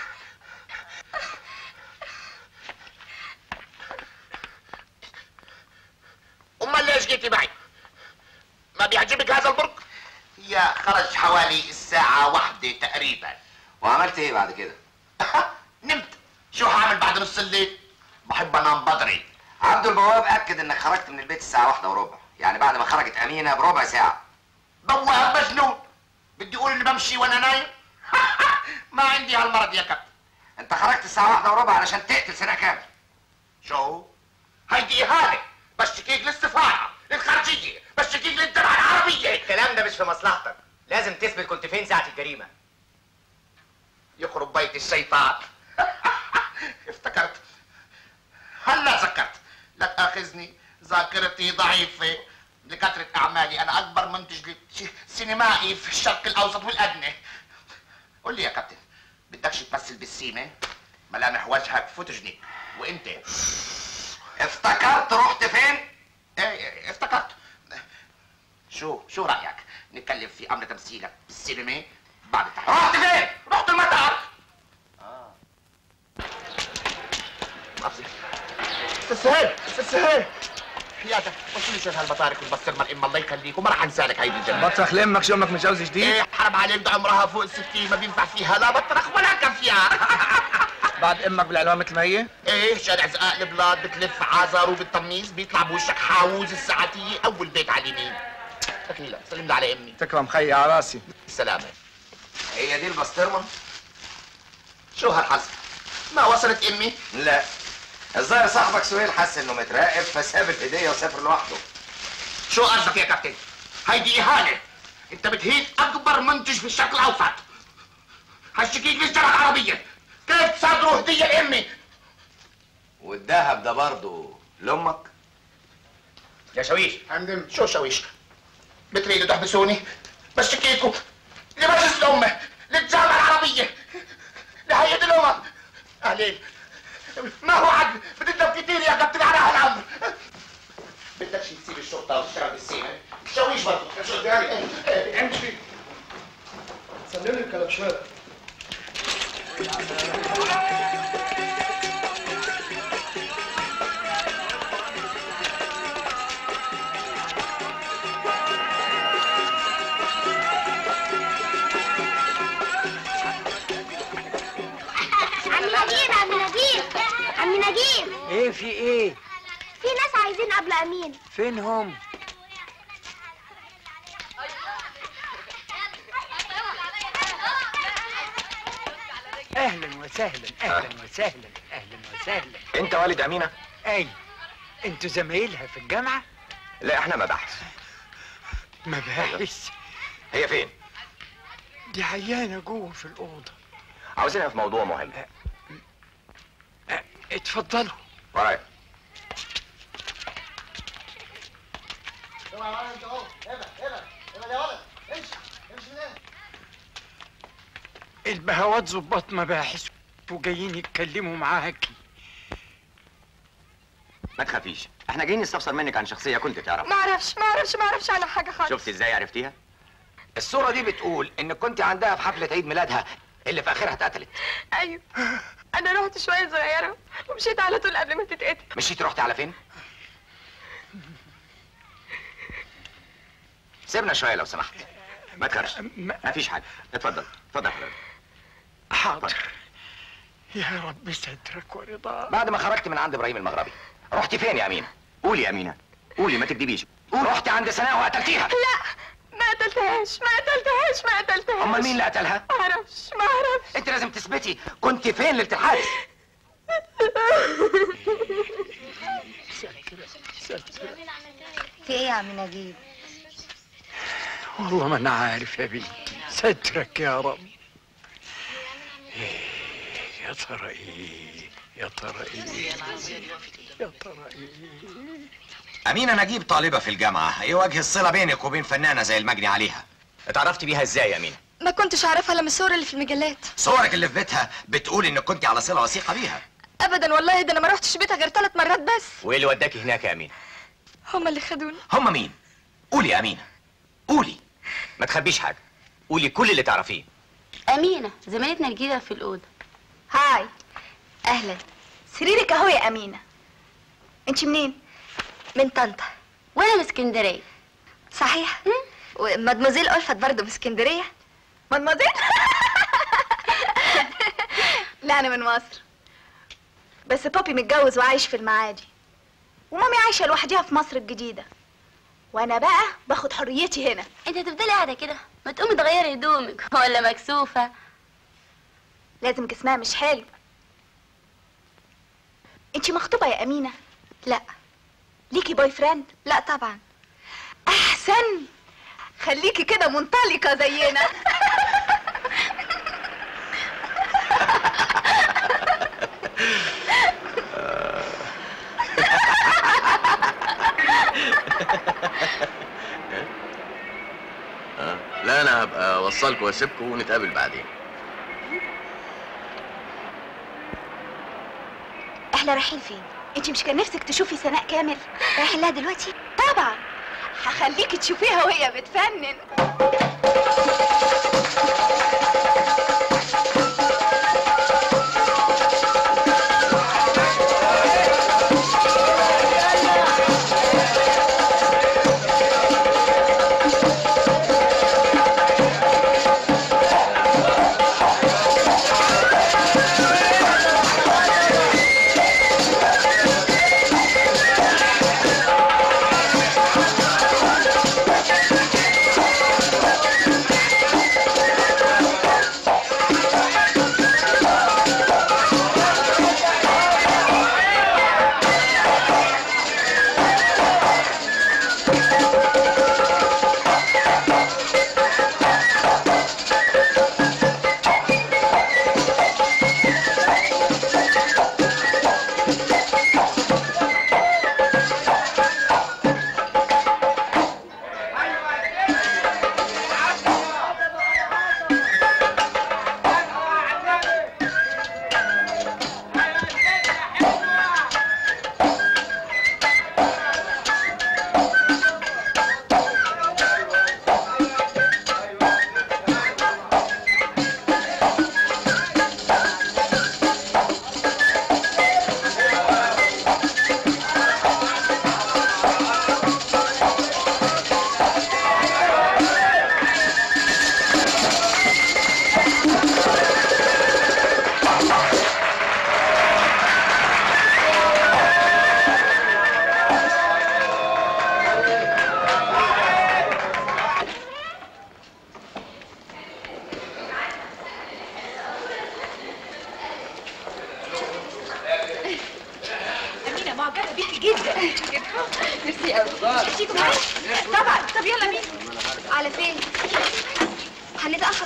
امال ليش جيتي معي ما بيعجبك هذا البرج يا خرج حوالي الساعة واحدة تقريبا وعملت ايه بعد كده؟ نمت شو هعمل بعد نص الليل بحب انام بدري عبد البواب اكد انك خرجت من البيت الساعه واحدة وربع يعني بعد ما خرجت امينه بربع ساعه بواب مجنون بدي اقول اني بمشي وانا نايم ما عندي هالمرض يا كابتن انت خرجت الساعه واحدة وربع علشان تقتل سنه كامل شو هيدي اهانه بشتكيك للسفاره للخارجيه بشتكيك للجامعه العربيه الكلام ده مش في مصلحتك لازم تثبت كنت فين ساعة الجريمة يخرب بيت الشيطان افتكرت هلا ذكرت لا تاخذني ذاكرتي ضعيفه لكثرة أعمالي أنا أكبر منتج ل- سينمائي في الشرق الأوسط والأدنى قول لي يا كابتن بدكش تمثل بالسيمة ملامح وجهك فوتوجينيك وأنت افتكرت رحت فين؟ ايه افتكرت شو شو رأيك نتكلم في أمر تمثيلك بالسينما بعد التحقيق رحت فين؟ رحت المطار استاذ سهيل استاذ سهيل يا ده قلت لي شو هالبطارك والبسطرمه اما الله يخليك وما راح انسى لك هيدي الجنه بطرخ لامك شو امك متجوز جديد؟ ايه حرام عليك ده عمرها فوق الستين ما بينفع فيها لا بطرخ ولا كافيار بعد امك بالعنوان مثل ما هي؟ ايه شارع زقاق البلاد بتلف عازر وبالتمييز بيطلع بوشك حاوز الساعتية اول بيت على اليمين تكميلة سلم لي على امي تكرم خيي على راسي السلامة هي دي البسطرمه؟ شو هالحظ ما وصلت امي لا الظاهر صاحبك سهيل حس انه متراقب فساب الهديه وسافر لوحده شو قصدك يا كابتن هيدي اهانة انت بتهين اكبر منتج في الشرق الاوسط هشتكيك لاشترك عربيه كيف تصدروا هديه لامي والذهب ده برضه لامك يا شويش فندم شو شويش بتريدوا تحبسوني بشتكيكوا لمجلس الأمة للجامعة العربية لهيئة الأمم أهلين ما هو عدل بتندم كتير يا كابتن على هالأمر بدك شي تسيب الشرطة وتشتغل بالسينما شويش برضه مش قدامي امشي سلمني الكلبشات عم نجيب عم نجيب عم نجيب ايه في ايه في ناس عايزين قبل امين فين هم اهلا وسهلا اهلا وسهلا اهلا وسهلا انت والد امينه اي انتوا زمايلها في الجامعه لا احنا مباحث مباحث هي فين دي عيانه جوه في الاوضه عاوزينها في موضوع مهم اتفضلوا ورايا اوعى معايا انت اهو هنا هنا هنا يا ولد امشي امشي من هنا البهوات ظباط مباحث وجايين يتكلموا معاكي ما تخافيش احنا جايين نستفسر منك عن شخصيه كنت تعرف ما اعرفش ما اعرفش ما اعرفش عنها حاجه خالص شفت ازاي عرفتيها الصوره دي بتقول انك كنت عندها في حفله عيد ميلادها اللي في اخرها اتقتلت ايوه انا رحت شويه صغيره ومشيت على طول قبل ما تتقتل مشيت رحت على فين سيبنا شويه لو سمحت ما تخافش ما فيش حاجه اتفضل اتفضل حضرتك حاضر يا رب سترك ورضاك بعد ما خرجت من عند ابراهيم المغربي رحت فين يا امينه قولي يا امينه قولي ما تكدبيش قولي رحت عند سناء وقتلتيها لا ما قتلتهاش ما قتلتهاش ما قتلتهاش امال مين اللي قتلها ما اعرفش ما اعرفش انت لازم تثبتي كنت فين ليله الحادث في ايه يا عم نجيب والله ما انا عارف يا بنتي سترك يا رب إيه يا ترى ايه يا ترى ايه يا ترى ايه امينه نجيب طالبه في الجامعه ايه وجه الصله بينك وبين فنانه زي المجني عليها اتعرفت بيها ازاي يا امينه ما كنتش اعرفها الا من الصور اللي في المجلات صورك اللي في بيتها بتقول انك كنت على صله وثيقه بيها ابدا والله ده انا ما رحتش بيتها غير ثلاث مرات بس وايه اللي وداكي هناك يا امينه هما اللي خدوني هم مين قولي يا امينه قولي ما تخبيش حاجه قولي كل اللي تعرفيه امينه زميلتنا الجديده في الاوضه هاي اهلا سريرك اهو يا امينه انت منين من طنطا وانا من اسكندريه صحيح ومادموزيل ألفت برضه من اسكندريه مادموزيل لا انا من مصر بس بابي متجوز وعايش في المعادي ومامي عايشه لوحديها في مصر الجديده وانا بقى باخد حريتي هنا انت هتفضلي قاعده كده ما تقومي تغيري هدومك ولا مكسوفه لازم جسمها مش حلو انتي مخطوبه يا امينه لا ليكي بوي فريند لا طبعا احسن خليكي كده منطلقه زينا آه. لا انا هبقى اوصلكم واسيبكم ونتقابل بعدين احنا رايحين فين انتي مش كان نفسك تشوفي سناء كامل رايحين لها دلوقتي طبعا هخليكي تشوفيها وهي بتفنن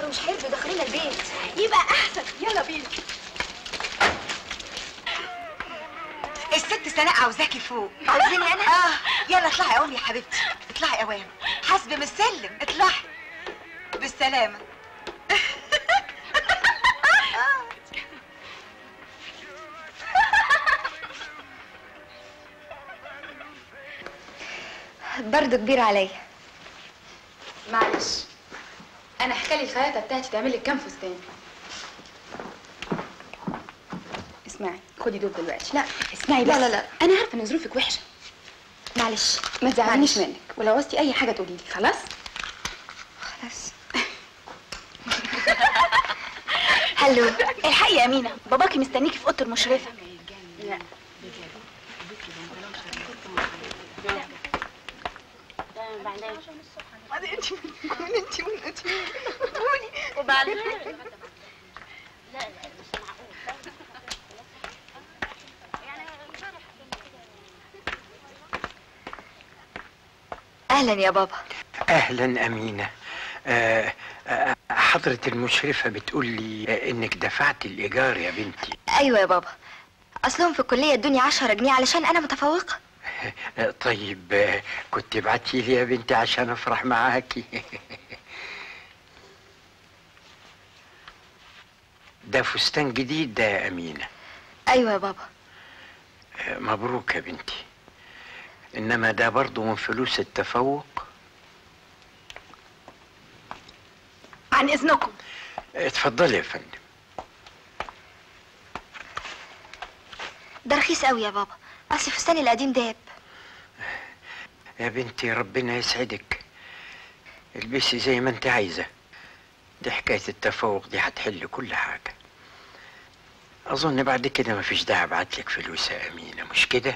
مش هيرضوا يدخلونا البيت يبقى احسن يلا بينا الست سناء عاوزاكي فوق عاوزيني انا؟ اه يلا اطلعي قومي يا حبيبتي اطلعي قوام حاسبه من السلم اطلعي بالسلامه برضه كبير عليا معلش انا هخلي الخياطه بتاعتي تعمل لك كام فستان اسمعي خدي دول دلوقتي لا اسمعي بس لا، لا، لا. انا عارفه ان ظروفك وحشه معلش ما تزعلنيش معلش. منك ولو عوزتي اي حاجه تقولي لي خلاص خلاص هلو الحقي يا امينه باباكي مستنيكي في اوضه المشرفه لا انت انت انت وبعدين اهلا يا بابا اهلا امينه آه، آه، حضرة المشرفة بتقول لي آه، انك دفعت الايجار يا بنتي ايوه يا بابا اصلهم في الكليه ادوني 10 جنيه علشان انا متفوقه آه، طيب آه، كنت ابعتي لي يا بنتي عشان افرح معاكي ده فستان جديد ده يا امينه ايوه يا بابا آه، مبروك يا بنتي انما ده برضو من فلوس التفوق عن اذنكم اتفضلي يا فندم ده رخيص قوي يا بابا اصل فستاني القديم داب يا بنتي ربنا يسعدك البسي زي ما انت عايزة دي حكاية التفوق دي هتحل كل حاجة أظن بعد كده مفيش داعي أبعتلك فلوس يا أمينة مش كده؟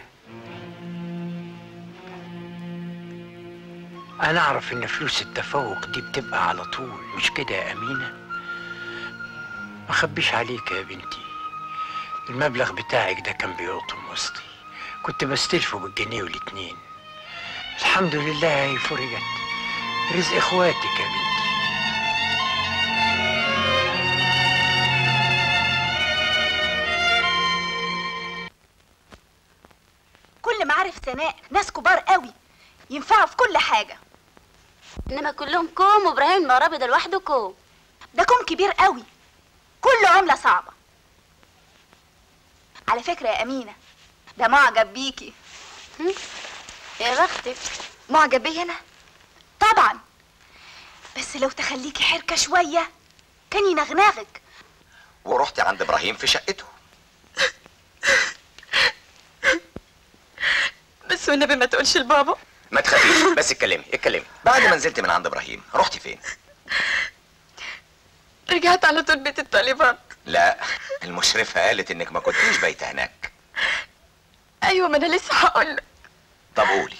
أنا أعرف إن فلوس التفوق دي بتبقى على طول مش كده يا أمينة؟ ما أخبيش عليك يا بنتي المبلغ بتاعك ده كان بيقطم وسطي كنت بستلفه بالجنيه والاتنين الحمد لله هي فرجت رزق اخواتك يا بنتي كل معارف سناء ناس كبار قوي ينفعوا في كل حاجه انما كلهم كوم وابراهيم المغربي ده لوحده كوم ده كوم كبير قوي كله عمله صعبه على فكره يا امينه ده معجب بيكي يا بختك معجب بيا انا طبعا بس لو تخليكي حركه شويه كان ينغنغك ورحت عند ابراهيم في شقته بس والنبي ما تقولش لبابا ما تخافيش بس اتكلمي اتكلمي بعد ما نزلت من عند ابراهيم رحتي فين رجعت على طول بيت الطالبات لا المشرفه قالت انك ما كنتيش بايته هناك ايوه ما انا لسه هقول لك طب قولي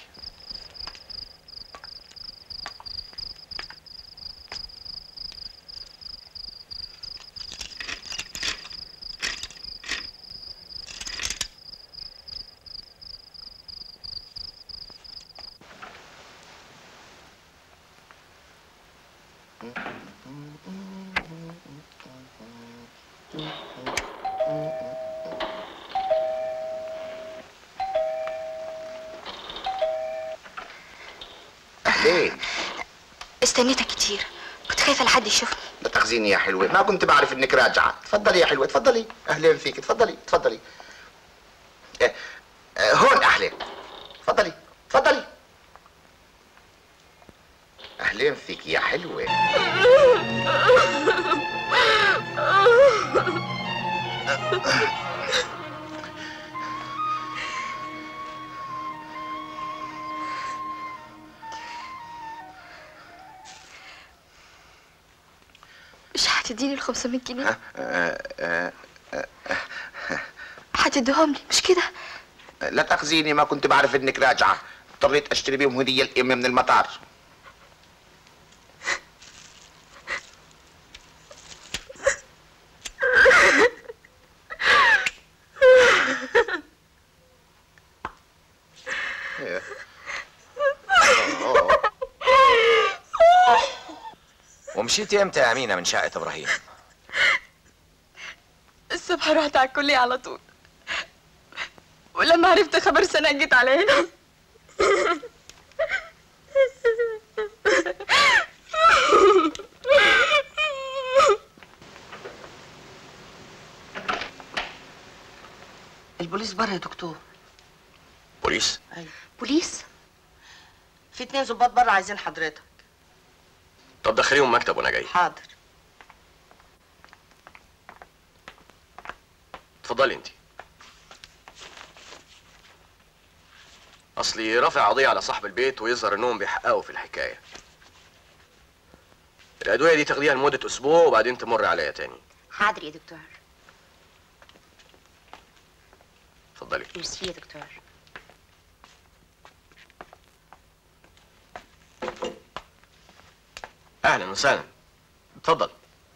اهلين استنيتك كتير كنت خايفه لحد يشوفني لا تاخذيني يا حلوه ما كنت بعرف انك راجعه تفضلي يا حلوه تفضلي اهلين فيك تفضلي تفضلي آه، آه، هون اهلين تفضلي تفضلي اهلين فيك يا حلوه مش هتديني ال 500 جنيه آه، آه، آه، هتديهم لي مش كده لا تاخذيني ما كنت بعرف انك راجعه اضطريت اشتري بيهم هديه لامي من المطار ومشيتي امتى يا امينه من شقه ابراهيم الصبح رحت على الكلية على طول ولما عرفت خبر سنة جيت على هنا البوليس بره يا دكتور بوليس ايوه بوليس في اتنين ظباط بره عايزين حضرتك طب دخليهم مكتب وانا جاي حاضر اتفضلي انت اصلي رافع قضيه على صاحب البيت ويظهر انهم بيحققوا في الحكايه الادويه دي تاخديها لمده اسبوع وبعدين تمر عليا تاني حاضر يا دكتور اتفضلي ميرسي يا دكتور اهلا وسهلا اتفضل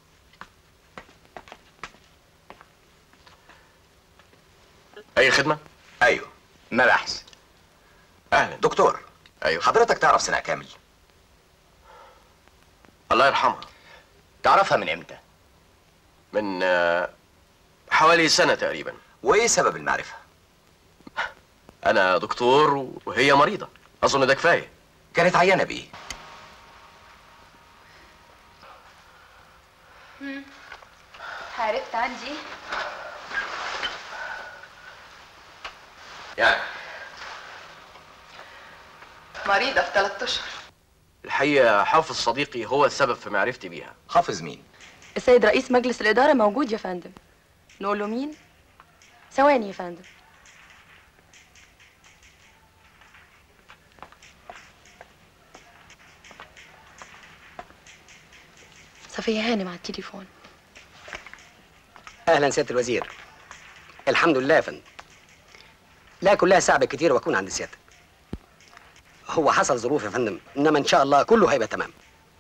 اي خدمه ايوه مباحث اهلا دكتور ايوه حضرتك تعرف سناء كامل الله يرحمها تعرفها من امتى من آه، حوالي سنه تقريبا وايه سبب المعرفه انا دكتور وهي مريضه اظن ده كفايه كانت عيانه بايه عرفت عندي يعني مريضة في 3 اشهر الحقيقه حافظ صديقي هو السبب في معرفتي بيها حافظ مين السيد رئيس مجلس الإدارة موجود يا فندم نقول له مين؟ ثواني يا فندم صفية هانم على التليفون اهلا سياده الوزير الحمد لله يا فندم لا كلها ساعة كتير واكون عند سيادتك هو حصل ظروف يا فندم انما ان شاء الله كله هيبقى تمام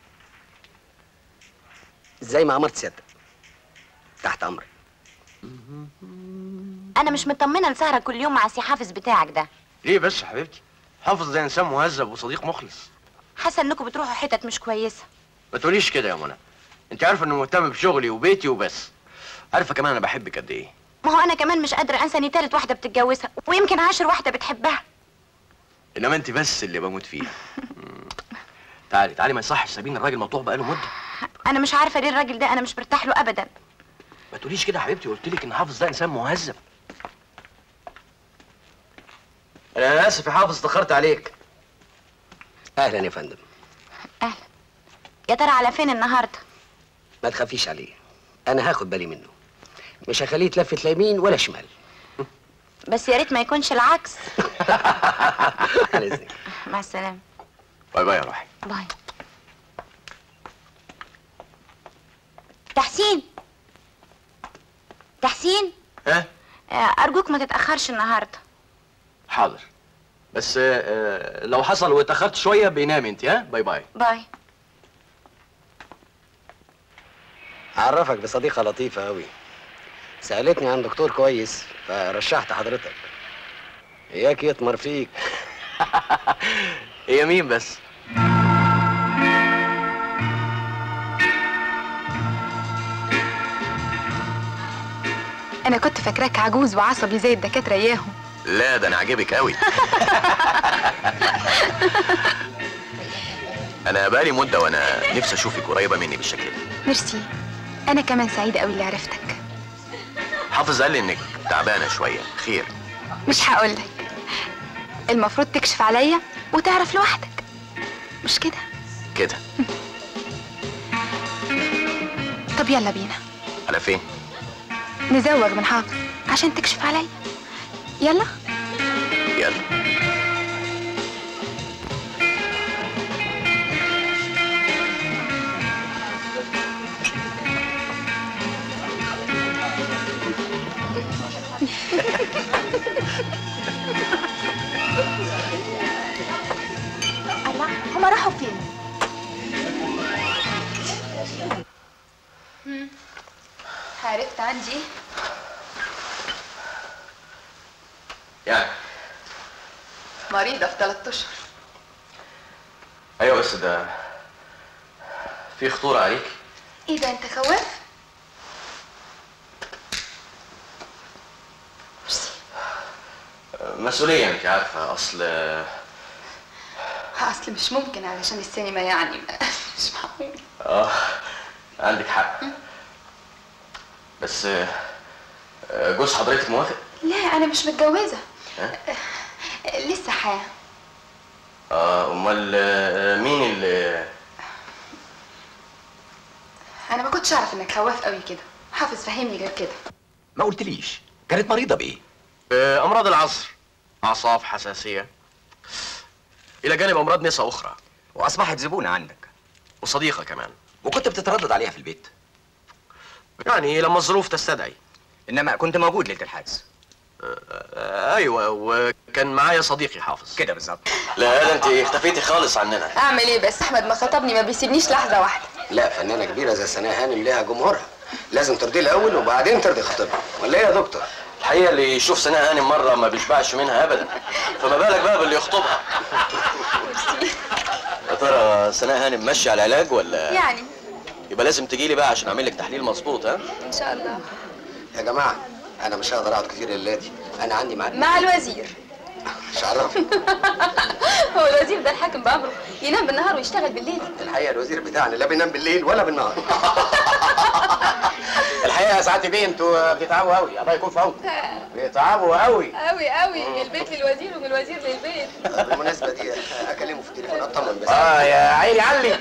زي ما امرت سيادتك تحت امرك انا مش مطمنه لسهره كل يوم مع السي حافظ بتاعك ده ليه بس يا حبيبتي حافظ ده انسان مهذب وصديق مخلص حاسه انكم بتروحوا حتت مش كويسه ما تقوليش كده يا منى انت عارفه انه مهتم بشغلي وبيتي وبس عارفه كمان انا بحبك قد ايه ما هو انا كمان مش قادره انسى اني تالت واحده بتتجوزها ويمكن عاشر واحده بتحبها انما انت بس اللي بموت فيها مم. تعالي تعالي ما يصحش سابين الراجل مطوح بقاله مده انا مش عارفه ليه الراجل ده انا مش برتاح له ابدا ما تقوليش كده يا حبيبتي قلت لك ان حافظ ده انسان مهذب انا اسف يا حافظ اتاخرت عليك اهلا يا فندم يا ترى على فين النهارده ما تخافيش عليه انا هاخد بالي منه مش هخليه يتلفت لا يمين ولا شمال بس يا ريت ما يكونش العكس على اذنك مع السلامه باي باي يا روحي باي تحسين تحسين ها آه، ارجوك ما تتاخرش النهارده حاضر بس آه، آه، لو حصل واتاخرت شويه بينامي انت ها باي باي باي اعرفك بصديقة لطيفة قوي سألتني عن دكتور كويس فرشحت حضرتك اياك يطمر فيك هي مين بس انا كنت فاكراك عجوز وعصبي زي الدكاتره اياهم لا ده انا عاجبك قوي انا بقالي مده وانا نفسي اشوفك قريبه مني بالشكل ده ميرسي انا كمان سعيده قوي اللي عرفتك حافظ قال لي انك تعبانه شويه خير مش هقولك المفروض تكشف عليا وتعرف لوحدك مش كده كده طب يلا بينا على فين نزوغ من حافظ عشان تكشف عليا يلا يلا الله هما راحوا فين؟ عرفت عندي يعني مريضة في 3 اشهر ايوه بس ده في خطوره عليك ايه ده انت خواف مسؤوليه انت عارفه اصل اصل مش ممكن علشان السينما يعني مش معقول اه عندك حق بس آه، آه، جوز حضرتك موافق لا انا مش متجوزه ها؟ لسه حياه اه امال آه، مين اللي انا ما كنتش اعرف انك خواف قوي كده حافظ فهمني غير كده ما قلتليش كانت مريضه بايه آه، امراض العصر اعصاب حساسيه الى جانب امراض نساء اخرى واصبحت زبونه عندك وصديقه كمان وكنت بتتردد عليها في البيت يعني لما الظروف تستدعي انما كنت موجود ليله الحادث آه، ايوه وكان معايا صديقي حافظ كده بالظبط لا لا انت اختفيتي خالص عننا اعمل ايه بس احمد ما خطبني ما بيسيبنيش لحظه واحده لا فنانة كبيرة زي سناء هانم ليها جمهورها لازم ترضيه الأول وبعدين ترضي خطيبها ولا إيه يا دكتور؟ الحقيقه اللي يشوف سناء هانم مره ما بيشبعش منها ابدا فما بالك بقى باللي يخطبها يا ترى سناء هانم ماشيه على العلاج ولا يعني يبقى لازم تجي لي بقى عشان اعمل لك تحليل مظبوط ها ان شاء الله يا جماعة أنا مش هقدر أقعد كتير الليلة دي أنا عندي ميعاد مع الوزير مش عارف هو الوزير ده الحاكم بامره ينام بالنهار ويشتغل بالليل الحقيقة الوزير بتاعنا لا بينام بالليل ولا بالنهار الحقيقه يا سعاده بيه انتوا بتتعبوا قوي الله يكون في عونكم بتتعبوا قوي قوي قوي من البيت للوزير ومن الوزير للبيت بالمناسبة دي أكلمه في التليفون أطمن بس اه يا عيني علي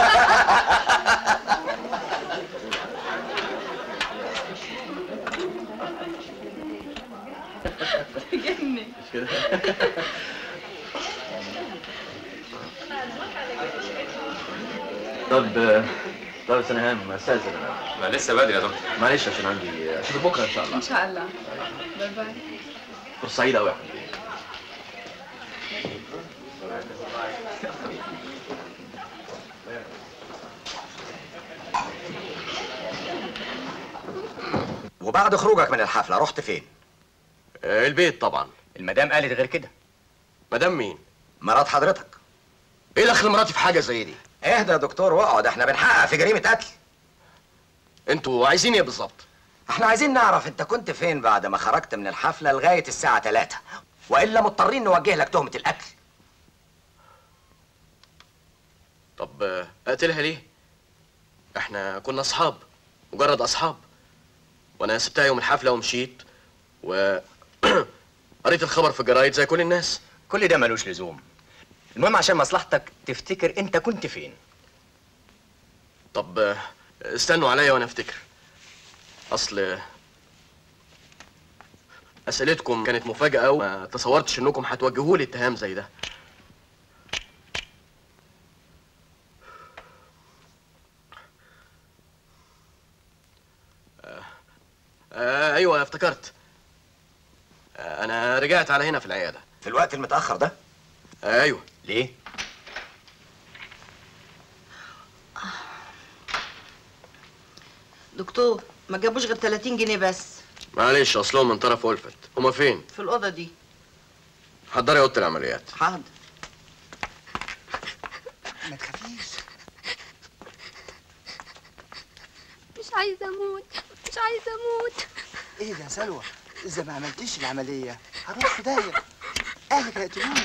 طب طب سناء هانم استاذن انا ما لسه بدري يا دكتور معلش عشان عندي اشوفك بكره ان شاء الله ان شاء الله باي باي فرصه سعيده قوي يا حبيبي وبعد خروجك من الحفله رحت فين آه، البيت طبعا المدام قالت غير كده مدام مين مرات حضرتك ايه دخل مراتي في حاجه زي دي اهدى يا دكتور واقعد احنا بنحقق في جريمه قتل انتوا عايزين ايه بالظبط احنا عايزين نعرف انت كنت فين بعد ما خرجت من الحفله لغايه الساعه 3 والا مضطرين نوجه لك تهمه القتل طب آه، اقتلها ليه احنا كنا اصحاب مجرد اصحاب وانا سبتها يوم الحفله ومشيت و قريت الخبر في الجرايد زي كل الناس كل ده ملوش لزوم المهم عشان مصلحتك تفتكر انت كنت فين طب آه، استنوا عليا وانا افتكر اصل اسئلتكم كانت مفاجاه وما تصورتش انكم هتوجهوا لي اتهام زي ده آه، آه ايوه افتكرت آه انا رجعت على هنا في العياده في الوقت المتاخر ده آه ايوه ليه دكتور ما جابوش غير 30 جنيه بس معلش اصلهم من طرف ألفت هما فين في الأوضة دي حضري اوضه العمليات حاضر ما تخافيش مش عايزه اموت مش عايزه اموت ايه ده يا سلوى اذا ما عملتيش العمليه هروح في داهيه اهلك هيقتلوني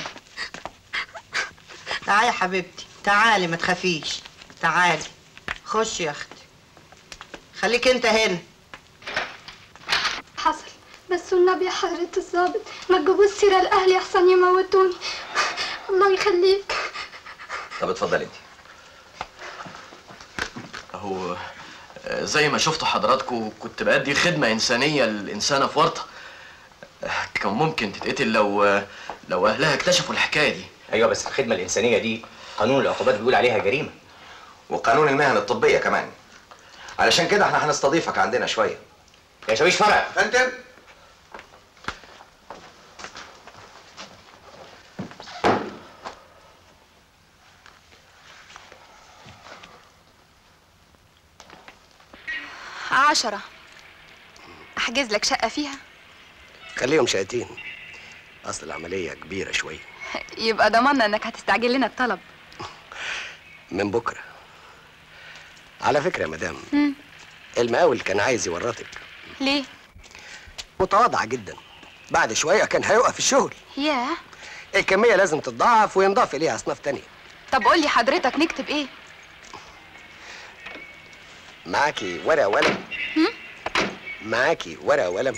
تعالي يا حبيبتي تعالي ما تخافيش تعالي خش يا اختي خليك انت هنا حصل بس والنبي يا حضرة الظابط ما تجيبوش سيرة لأهلي أحسن يموتوني الله يخليك طب اتفضل انت اهو آه، زي ما شفتوا حضراتكم كنت بأدي خدمة إنسانية للإنسانة في ورطة آه، كان ممكن تتقتل لو آه، لو أهلها اكتشفوا الحكاية دي ايوه بس الخدمه الانسانيه دي قانون العقوبات بيقول عليها جريمه وقانون المهن الطبيه كمان علشان كده احنا هنستضيفك عندنا شويه يا شاويش فرع فندم عشرة أحجز لك شقة فيها خليهم شقتين أصل العملية كبيرة شوية يبقى ضمننا إنك هتستعجل لنا الطلب من بكرة على فكره يا مدام مم. المقاول كان عايز يورطك ليه متواضعه جدا بعد شويه كان هيوقف الشغل ياه الكميه لازم تتضاعف وينضاف اليها اصناف تانية طب قول لي حضرتك نكتب ايه معاكي ورقه وقلم هم؟ معاكي ورقه وقلم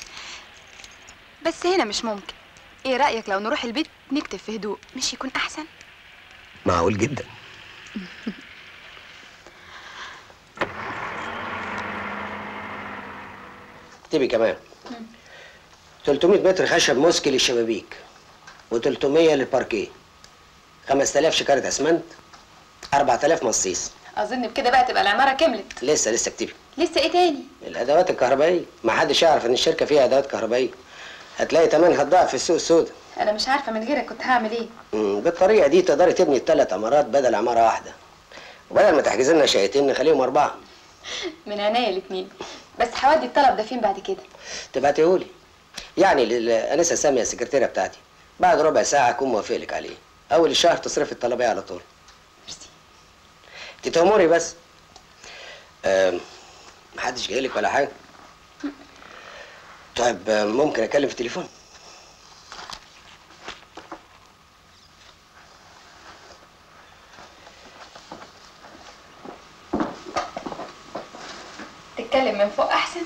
بس هنا مش ممكن ايه رايك لو نروح البيت نكتب في هدوء مش يكون احسن معقول جدا اكتبي كمان 300 متر خشب موسكي للشبابيك و300 للباركيه 5000 شكارة اسمنت 4000 مصيص اظن بكده بقى تبقى العماره كملت لسه لسه اكتبي لسه ايه تاني الادوات الكهربائيه ما حدش يعرف ان الشركه فيها ادوات كهربائيه هتلاقي تمنها ضعف في السوق السوداء انا مش عارفه من غيرك كنت هعمل ايه مم، بالطريقه دي تقدري تبني الثلاث عمارات بدل عماره واحده وبدل ما تحجز لنا شقتين نخليهم اربعه من عينيا الاتنين بس هودي الطلب ده فين بعد كده تبعتيهولي يعني للانسه ساميه السكرتيره بتاعتي بعد ربع ساعه اكون موافق لك عليه اول الشهر تصرفي الطلبيه على طول انت تأمري بس آم، محدش جاي لك ولا حاجه طيب آم، ممكن اكلم في التليفون تتكلم من فوق احسن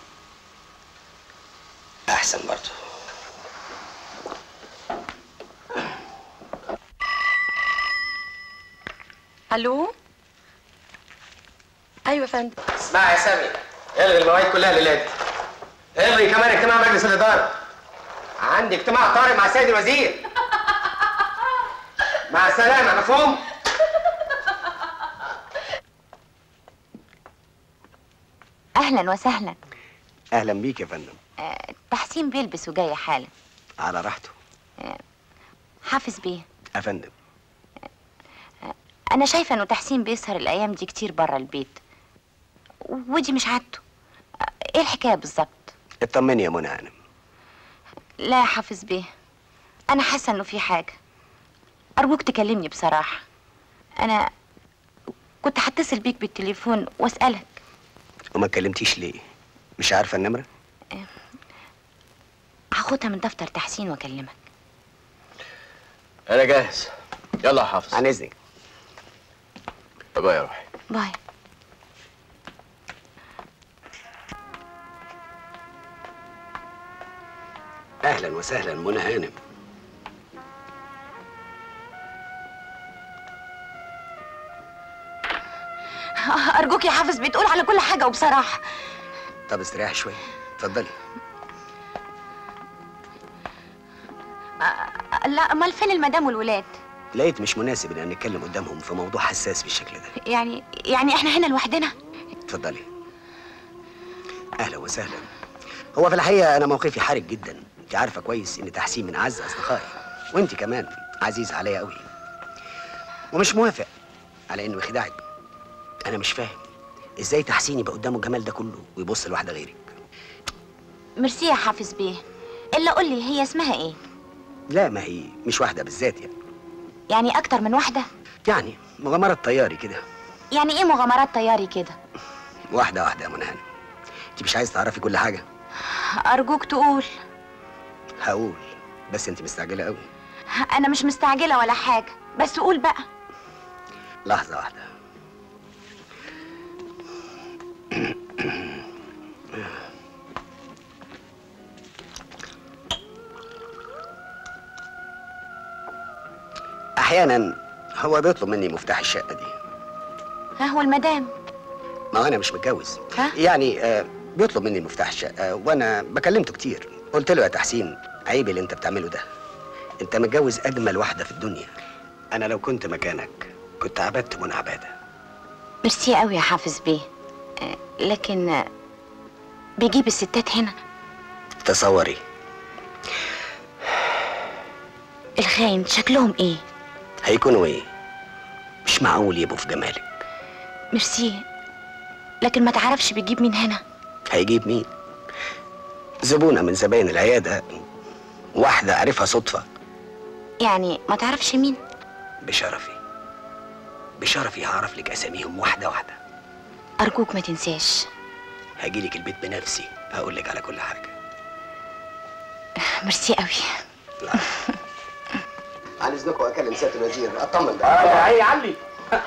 احسن برضه الو ايوه يا فندم اسمعي يا سامي الغي المواعيد كلها ليلات الغي كمان اجتماع مجلس الاداره عندي اجتماع طارئ مع السيد الوزير مع السلامه مفهوم اهلا وسهلا اهلا بيك يا فندم آه، تحسين بيلبس وجاي حالا على راحته حافظ بيه يا فندم انا شايفه انه تحسين بيسهر الايام دي كتير بره البيت ودي مش عادته آه، ايه الحكايه بالظبط اطمني يا منى هانم لا يا حافظ بيه انا حاسه انه في حاجه ارجوك تكلمني بصراحه انا كنت هتصل بيك بالتليفون واسالك وما اتكلمتيش ليه مش عارفه النمره هاخدها من دفتر تحسين واكلمك انا جاهز يلا يا حافظ عن اذنك باي يا روحي باي اهلا وسهلا منى هانم ارجوك يا حافظ بتقول على كل حاجه وبصراحه طب استريحي شويه اتفضلي آه، لا امال فين المدام والولاد لقيت مش مناسب ان نتكلم قدامهم في موضوع حساس بالشكل ده يعني يعني احنا هنا لوحدنا اتفضلي اهلا وسهلا هو في الحقيقه انا موقفي حرج جدا انت عارفه كويس ان تحسين من اعز اصدقائي وانت كمان عزيز عليا قوي ومش موافق على انه يخدعك انا مش فاهم ازاي تحسين يبقى قدامه الجمال ده كله ويبص لواحده غيرك ميرسي يا حافظ بيه الا قول لي هي اسمها ايه لا ما هي مش واحده بالذات يعني يعني اكتر من واحده يعني مغامره طياري كده يعني ايه مغامرات طياري كده واحده واحده يا منى هانم انت مش عايز تعرفي كل حاجه ارجوك تقول هقول بس انت مستعجله قوي انا مش مستعجله ولا حاجه بس قول بقى لحظه واحده احيانا هو بيطلب مني مفتاح الشقه دي ها هو المدام ما هو انا مش متجوز ها؟ يعني آه بيطلب مني مفتاح الشقه وانا بكلمته كتير قلت له يا تحسين عيب اللي انت بتعمله ده انت متجوز اجمل واحده في الدنيا انا لو كنت مكانك كنت عبدت منى عباده ميرسي قوي يا حافظ بيه آه، لكن آه، بيجيب الستات هنا تصوري الخاين شكلهم ايه هيكونوا ايه مش معقول يبقوا في جمالك ميرسي لكن ما تعرفش بيجيب مين هنا هيجيب مين زبونه من زباين العياده واحده عارفها صدفه يعني ما تعرفش مين بشرفي بشرفي هعرف لك اساميهم واحده واحده ارجوك ما تنساش هجيلك البيت بنفسي هقول لك على كل حاجه ميرسي قوي عن اذنكم اكلم سياده الوزير اطمن آه، يا هي علي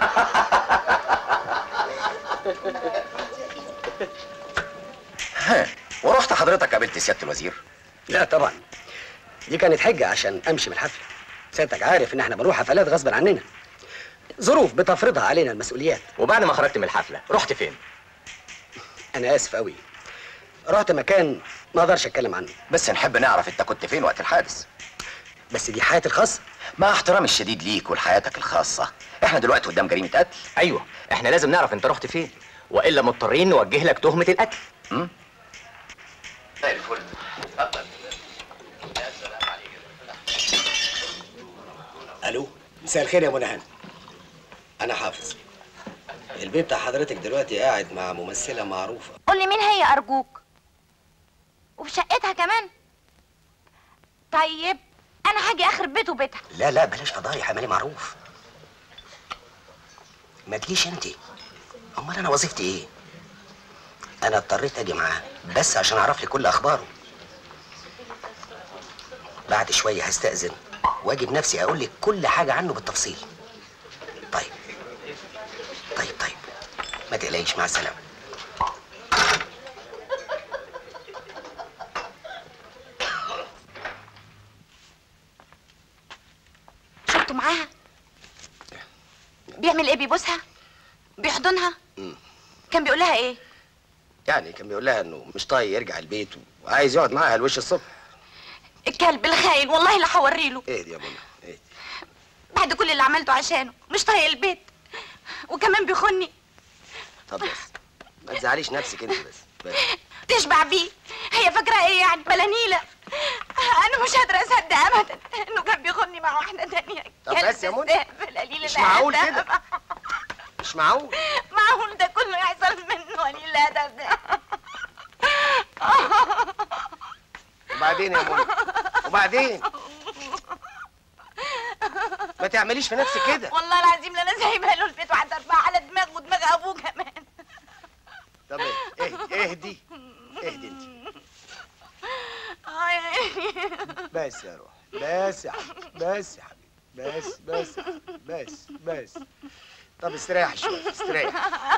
ها ورحت حضرتك قابلت سياده الوزير لا طبعا دي كانت حجه عشان امشي من الحفله سيادتك عارف ان احنا بنروح حفلات غصب عننا ظروف بتفرضها علينا المسؤوليات وبعد ما خرجت من الحفله رحت فين انا اسف قوي رحت مكان ما اقدرش اتكلم عنه بس نحب نعرف انت كنت فين وقت الحادث بس دي حياتي الخاصه مع احترامي الشديد ليك ولحياتك الخاصه احنا دلوقتي قدام جريمه قتل ايوه احنا لازم نعرف انت رحت فين والا مضطرين نوجه لك تهمه القتل امم زي الفل اتفضل الو مساء الخير يا منى هاني انا حافظ البيت بتاع حضرتك دلوقتي قاعد مع ممثله معروفه قول لي مين هي ارجوك وفي شقتها كمان طيب انا هاجي اخر بيته بيتها لا لا بلاش فضايح اعملي معروف ما تجيش انت امال انا وظيفتي ايه انا اضطريت اجي معاه بس عشان اعرف لي كل اخباره بعد شويه هستاذن واجي بنفسي اقول لك كل حاجه عنه بالتفصيل طيب طيب طيب ما تقلقيش مع السلامه شفته معاها بيعمل ايه بيبوسها بيحضنها مم. كان بيقول لها ايه يعني كان بيقول لها انه مش طايق يرجع البيت وعايز يقعد معاها الوش الصبح الكلب الخاين والله لا هوريله ايه دي يا منى ايه بعد كل اللي عملته عشانه مش طايق البيت وكمان بيخوني طب بس ما تزعليش نفسك انت بس بس تشبع بيه هي فاكره ايه يعني بلانيله انا مش قادره اصدق ابدا انه كان بيخوني مع واحده تانية طب كلب بس يا منى. استهبل قليل مش معقول الأدب. كده. مش معقول معقول ده كله يحصل منه قليل الادب ده وبعدين يا منى وبعدين ما تعمليش في نفسك كده والله العظيم لا انا سايبها له البيت وقعدت ارفع على دماغه ودماغ ابوه كمان طب اهدي اهدي اهدي انت آه يا عيني. بس يا روح بس يا حبيبي بس يا حبيبي بس بس يا حبيبي بس بس طب استريح شويه استريح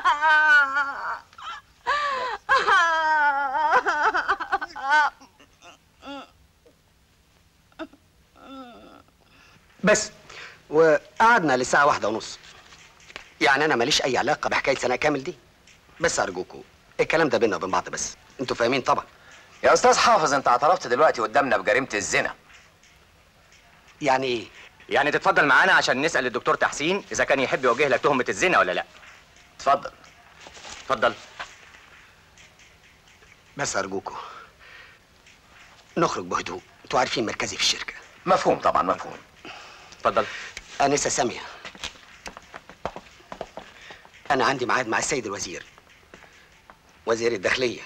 بس وقعدنا للساعة واحدة ونص يعني أنا ماليش أي علاقة بحكاية سنة كامل دي بس أرجوكوا الكلام ده بينا وبين بعض بس أنتوا فاهمين طبعا يا استاذ حافظ انت اعترفت دلوقتي قدامنا بجريمه الزنا يعني ايه يعني تتفضل معانا عشان نسال الدكتور تحسين اذا كان يحب يوجه لك تهمه الزنا ولا لا اتفضل اتفضل بس أرجوكوا نخرج بهدوء أنتوا عارفين مركزي في الشركة مفهوم طبعا مفهوم اتفضل أنسة سامية أنا عندي ميعاد مع السيد الوزير وزير الداخلية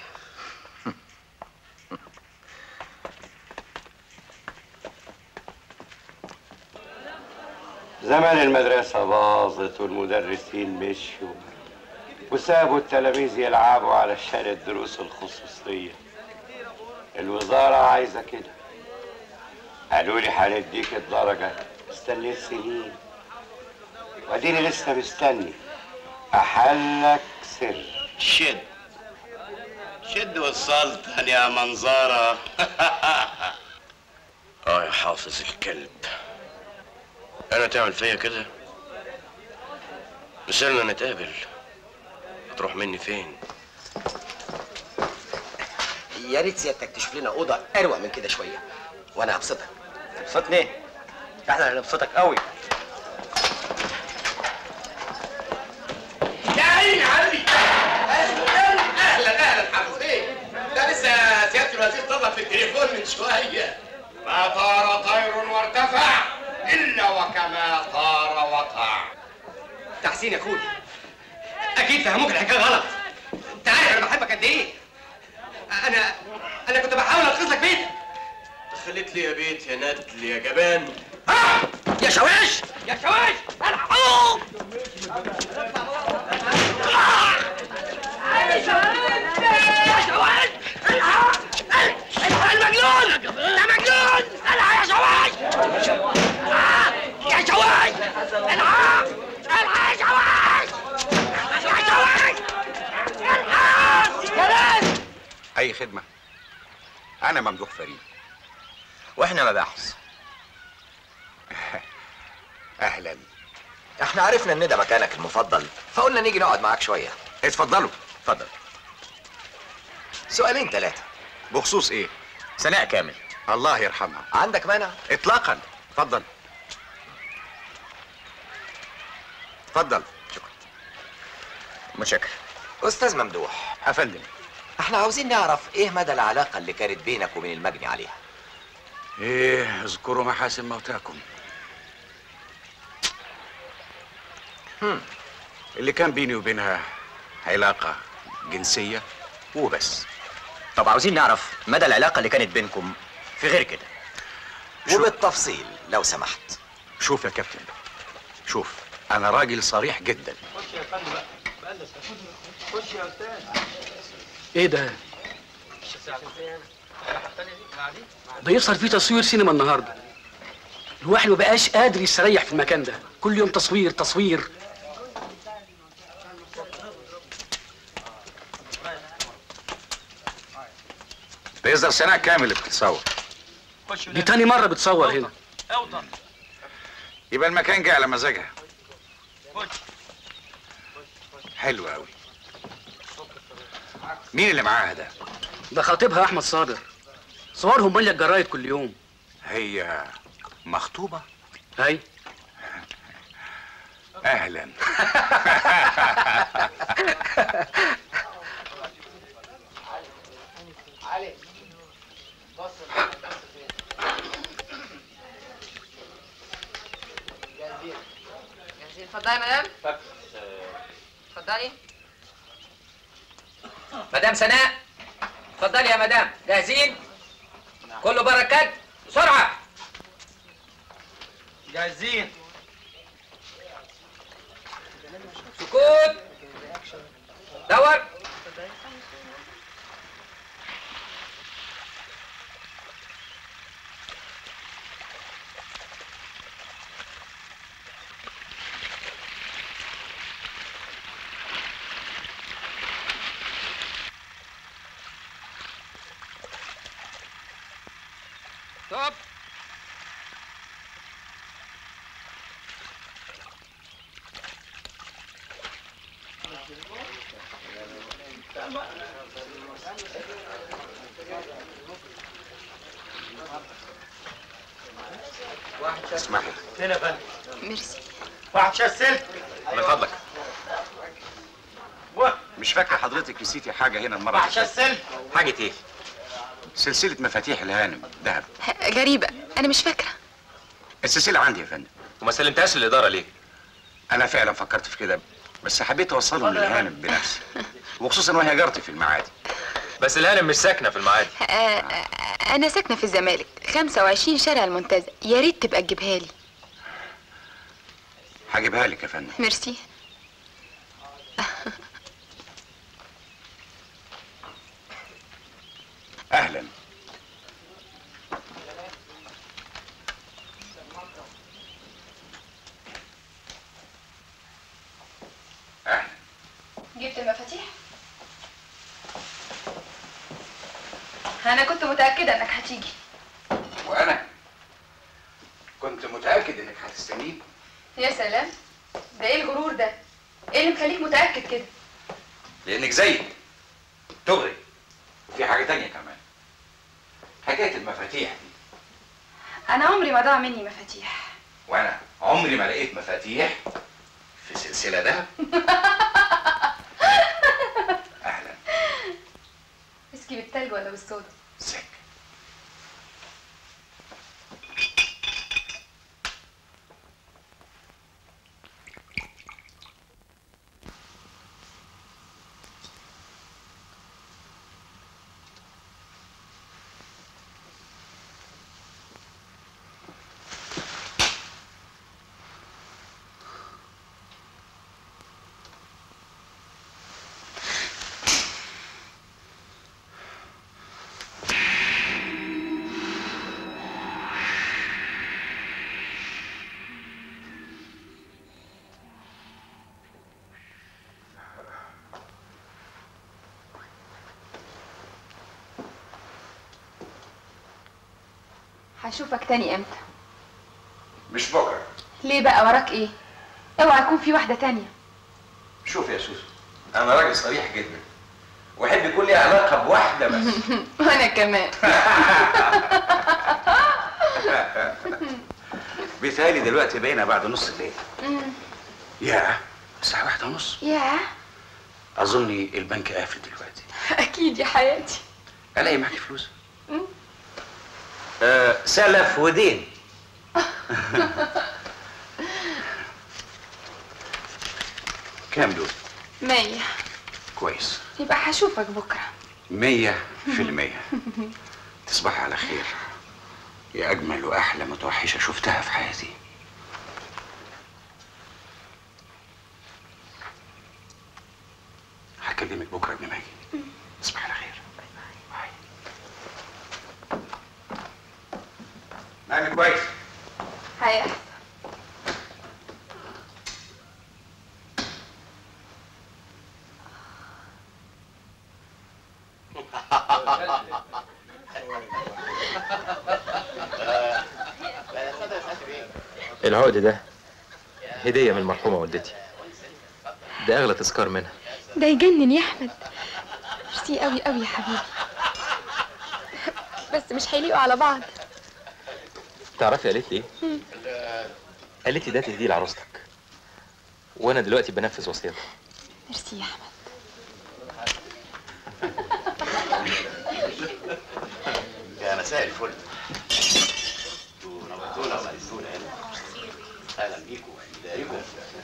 زمان المدرسة باظت والمدرسين مشوا وسابوا التلاميذ يلعبوا علشان الدروس الخصوصية الوزارة عايزة كده قالوا لي هنديك الدرجة استنيت سنين واديني لسه مستني احلك سر شد شد والسلطن يا منظرة اه يا حافظ الكلب انا تعمل فيا كده مثلنا نتقابل هتروح مني فين يا ريت سيادتك تشوف لنا أوضة أروق من كده شوية وأنا هبسطك تبسطني احنا هنبسطك قوي يا عيني علي اهلا اهلا اهلا حبيبي ده لسه سياده الوزير طلب في التليفون من شويه ما طار طير وارتفع الا وكما طار وقع تحسين يا اخوي اكيد فهموك الحكايه غلط انت عارف انا بحبك قد ايه انا انا كنت بحاول انقذ لك بيتك خليت لي يا بيت يا ندل يا جبان يا شواش يا شواش الحقوق انا ممدوح فريد واحنا مباحث اهلا احنا عرفنا ان ده مكانك المفضل فقلنا نيجي نقعد معاك شويه اتفضلوا اتفضل سؤالين ثلاثه بخصوص ايه سناء كامل الله يرحمها عندك مانع اطلاقا اتفضل اتفضل متشكر استاذ ممدوح افندم احنا عاوزين نعرف ايه مدى العلاقه اللي كانت بينك وبين المجني عليها ايه اذكروا محاسن موتاكم هم. اللي كان بيني وبينها علاقة جنسية وبس طب عاوزين نعرف مدى العلاقه اللي كانت بينكم في غير كده وبالتفصيل لو سمحت شوف يا كابتن شوف انا راجل صريح جدا خش يا فندم بقى بقلس خش يا استاذ ايه ده؟ ده يحصل فيه تصوير سينما النهارده الواحد ما بقاش قادر يستريح في المكان ده كل يوم تصوير تصوير ده يظهر سنة كامل اللي بتتصور دي تاني مرة بتصور هنا اوطن يبقى المكان جه على مزاجها حلو قوي مين اللي معاها ده ده خطيبها احمد صابر صورهم مالية الجرايد كل يوم هي مخطوبة هاي اهلا اتفضلي يا مدام اتفضلي مدام سناء اتفضلي يا مدام جاهزين كله بركات بسرعه جاهزين سكوت دور ستوب اسمحي هنا يا فندم ميرسي واحد شاي السلك من فضلك مش فاكر حضرتك نسيتي حاجة هنا المرة واحد شاي السلك حاجة ايه؟ سلسلة مفاتيح الهانم ذهب غريبة أنا مش فاكرة السلسلة عندي يا فندم وما سلمتهاش للإدارة ليه؟ أنا فعلا فكرت في كده بس حبيت أوصلهم للهانم بنفسي وخصوصا وهي جارتي في المعادي بس الهانم مش ساكنة في المعادي آه، آه، أنا ساكنة في الزمالك 25 شارع المنتزه يا ريت تبقى تجيبها لي هجيبها لك يا فندم ميرسي أهلا جبت المفاتيح أنا كنت متأكدة إنك هتيجي وأنا كنت متأكد إنك هتستنيني يا سلام ده إيه الغرور ده؟ إيه اللي مخليك متأكد كده؟ لأنك زيي تغري وفي حاجة تانية كمان حكاية المفاتيح دي أنا عمري ما ضاع مني مفاتيح وأنا عمري ما لقيت مفاتيح في سلسلة دهب ويسكي بالتلج ولا بالصودا؟ سك هشوفك تاني امتى مش بكره ليه بقى وراك ايه اوعى يكون في واحده تانية شوف يا سوسو انا راجل صريح جدا واحب يكون لي علاقه بواحده بس وانا كمان بيتهيألي دلوقتي بقينا بعد نص الليل مم. يا الساعه واحدة ونص ياه اظني البنك قافل دلوقتي اكيد يا حياتي الاقي معاكي فلوس مم. آه سلف ودين كام دول مية كويس يبقى هشوفك بكرة مية في المية تصبحي على خير يا أجمل وأحلى متوحشة شفتها في حياتي هكلمك بكرة قبل ما أجي تصبحي على خير باي. نامي كويس هيحصل العقد ده هدية من المرحومة والدتي ده أغلى تذكار منها ده يجنن يا احمد ميرسي قوي قوي يا حبيبي بس مش هيليقوا على بعض تعرفي قالت لي إيه؟ مم. قالت لي ده تهديه لعروستك وأنا دلوقتي بنفذ وصيتها ميرسي يا احمد يا مساء الفل نورتونا ومأذونا هنا اهلا بيكم بيكم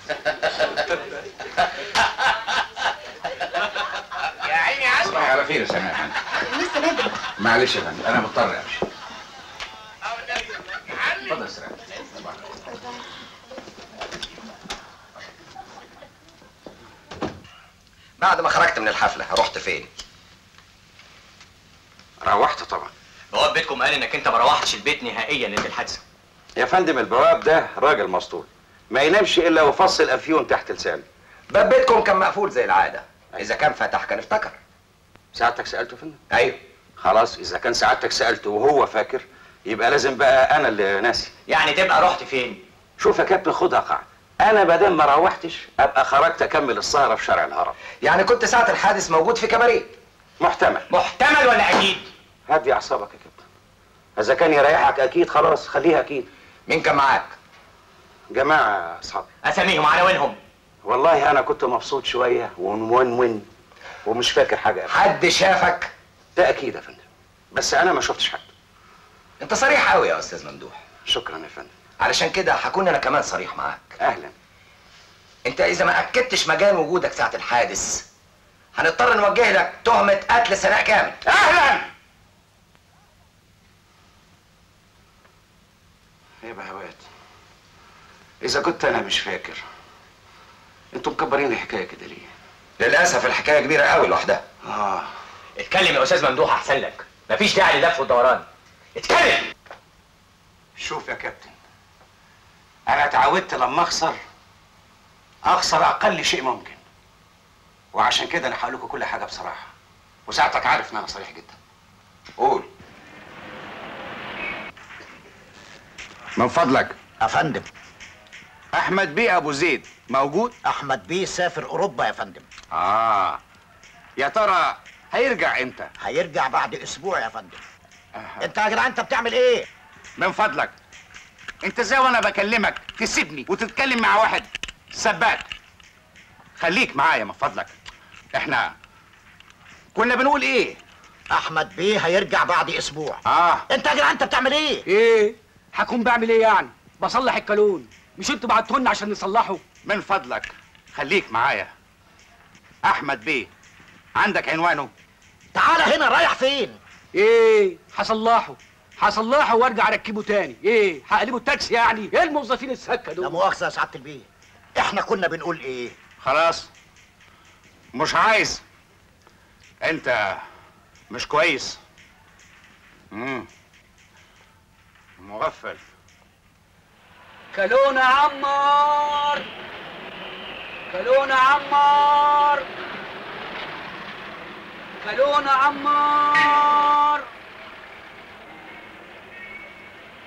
يا عيني عني تصبحي على خير يا سماح لسه بدري معلش يا فندم أنا مضطر أمشي اتفضل يا سلام بعد ما خرجت من الحفله رحت فين روحت طبعا بواب بيتكم قال انك انت ما روحتش البيت نهائيا ليله الحادثه يا فندم البواب ده راجل مسطول ما ينامش الا وفصل افيون تحت لسانه باب بيتكم كان مقفول زي العاده اذا كان فتح كان افتكر سعادتك سالته يا فندم ايوه خلاص اذا كان سعادتك سالته وهو فاكر يبقى لازم بقى انا اللي ناسي يعني تبقى رحت فين شوف يا كابتن خدها قاعده انا بدل ما روحتش ابقى خرجت اكمل السهره في شارع الهرم يعني كنت ساعه الحادث موجود في كباريه محتمل محتمل ولا اكيد هدي اعصابك يا كابتن اذا كان يريحك اكيد خلاص خليها اكيد مين كان معاك جماعه اصحابي اساميهم عناوينهم والله انا كنت مبسوط شويه ونون ومش فاكر حاجه حد شافك ده اكيد يا فندم بس انا ما شفتش حد انت صريح قوي يا استاذ ممدوح شكرا يا فندم علشان كده هكون انا كمان صريح معاك اهلا انت اذا ما اكدتش مجال وجودك ساعه الحادث هنضطر نوجه لك تهمه قتل سناء كامل اهلا يا بهوات اذا كنت انا مش فاكر انتوا مكبرين الحكايه كده ليه للاسف الحكايه كبيره قوي لوحدها اه اتكلم يا استاذ ممدوح احسن لك مفيش داعي للف والدوران اتكلم شوف يا كابتن انا اتعودت لما اخسر اخسر اقل شيء ممكن وعشان كده انا هقول لكم كل حاجه بصراحه وساعتك عارف ان انا صريح جدا قول من فضلك يا فندم احمد بيه ابو زيد موجود احمد بيه سافر اوروبا يا فندم اه يا ترى هيرجع امتى هيرجع بعد اسبوع يا فندم انت يا جدعان انت بتعمل ايه من فضلك انت ازاي وانا بكلمك تسيبني وتتكلم مع واحد سباك خليك معايا من فضلك احنا كنا بنقول ايه احمد بيه هيرجع بعد اسبوع اه انت يا جدعان انت بتعمل ايه ايه هكون بعمل ايه يعني بصلح الكالون مش انتوا بعتونا عشان نصلحه من فضلك خليك معايا احمد بيه عندك عنوانه تعالى هنا رايح فين ايه هصلحه هصلحه وارجع اركبه تاني ايه هقلبه التاكسي يعني ايه الموظفين السكه دول لا مؤاخذه يا سعاده البيه احنا كنا بنقول ايه خلاص مش عايز انت مش كويس امم مغفل كالون يا عمار كالون يا عمار كالون يا عمار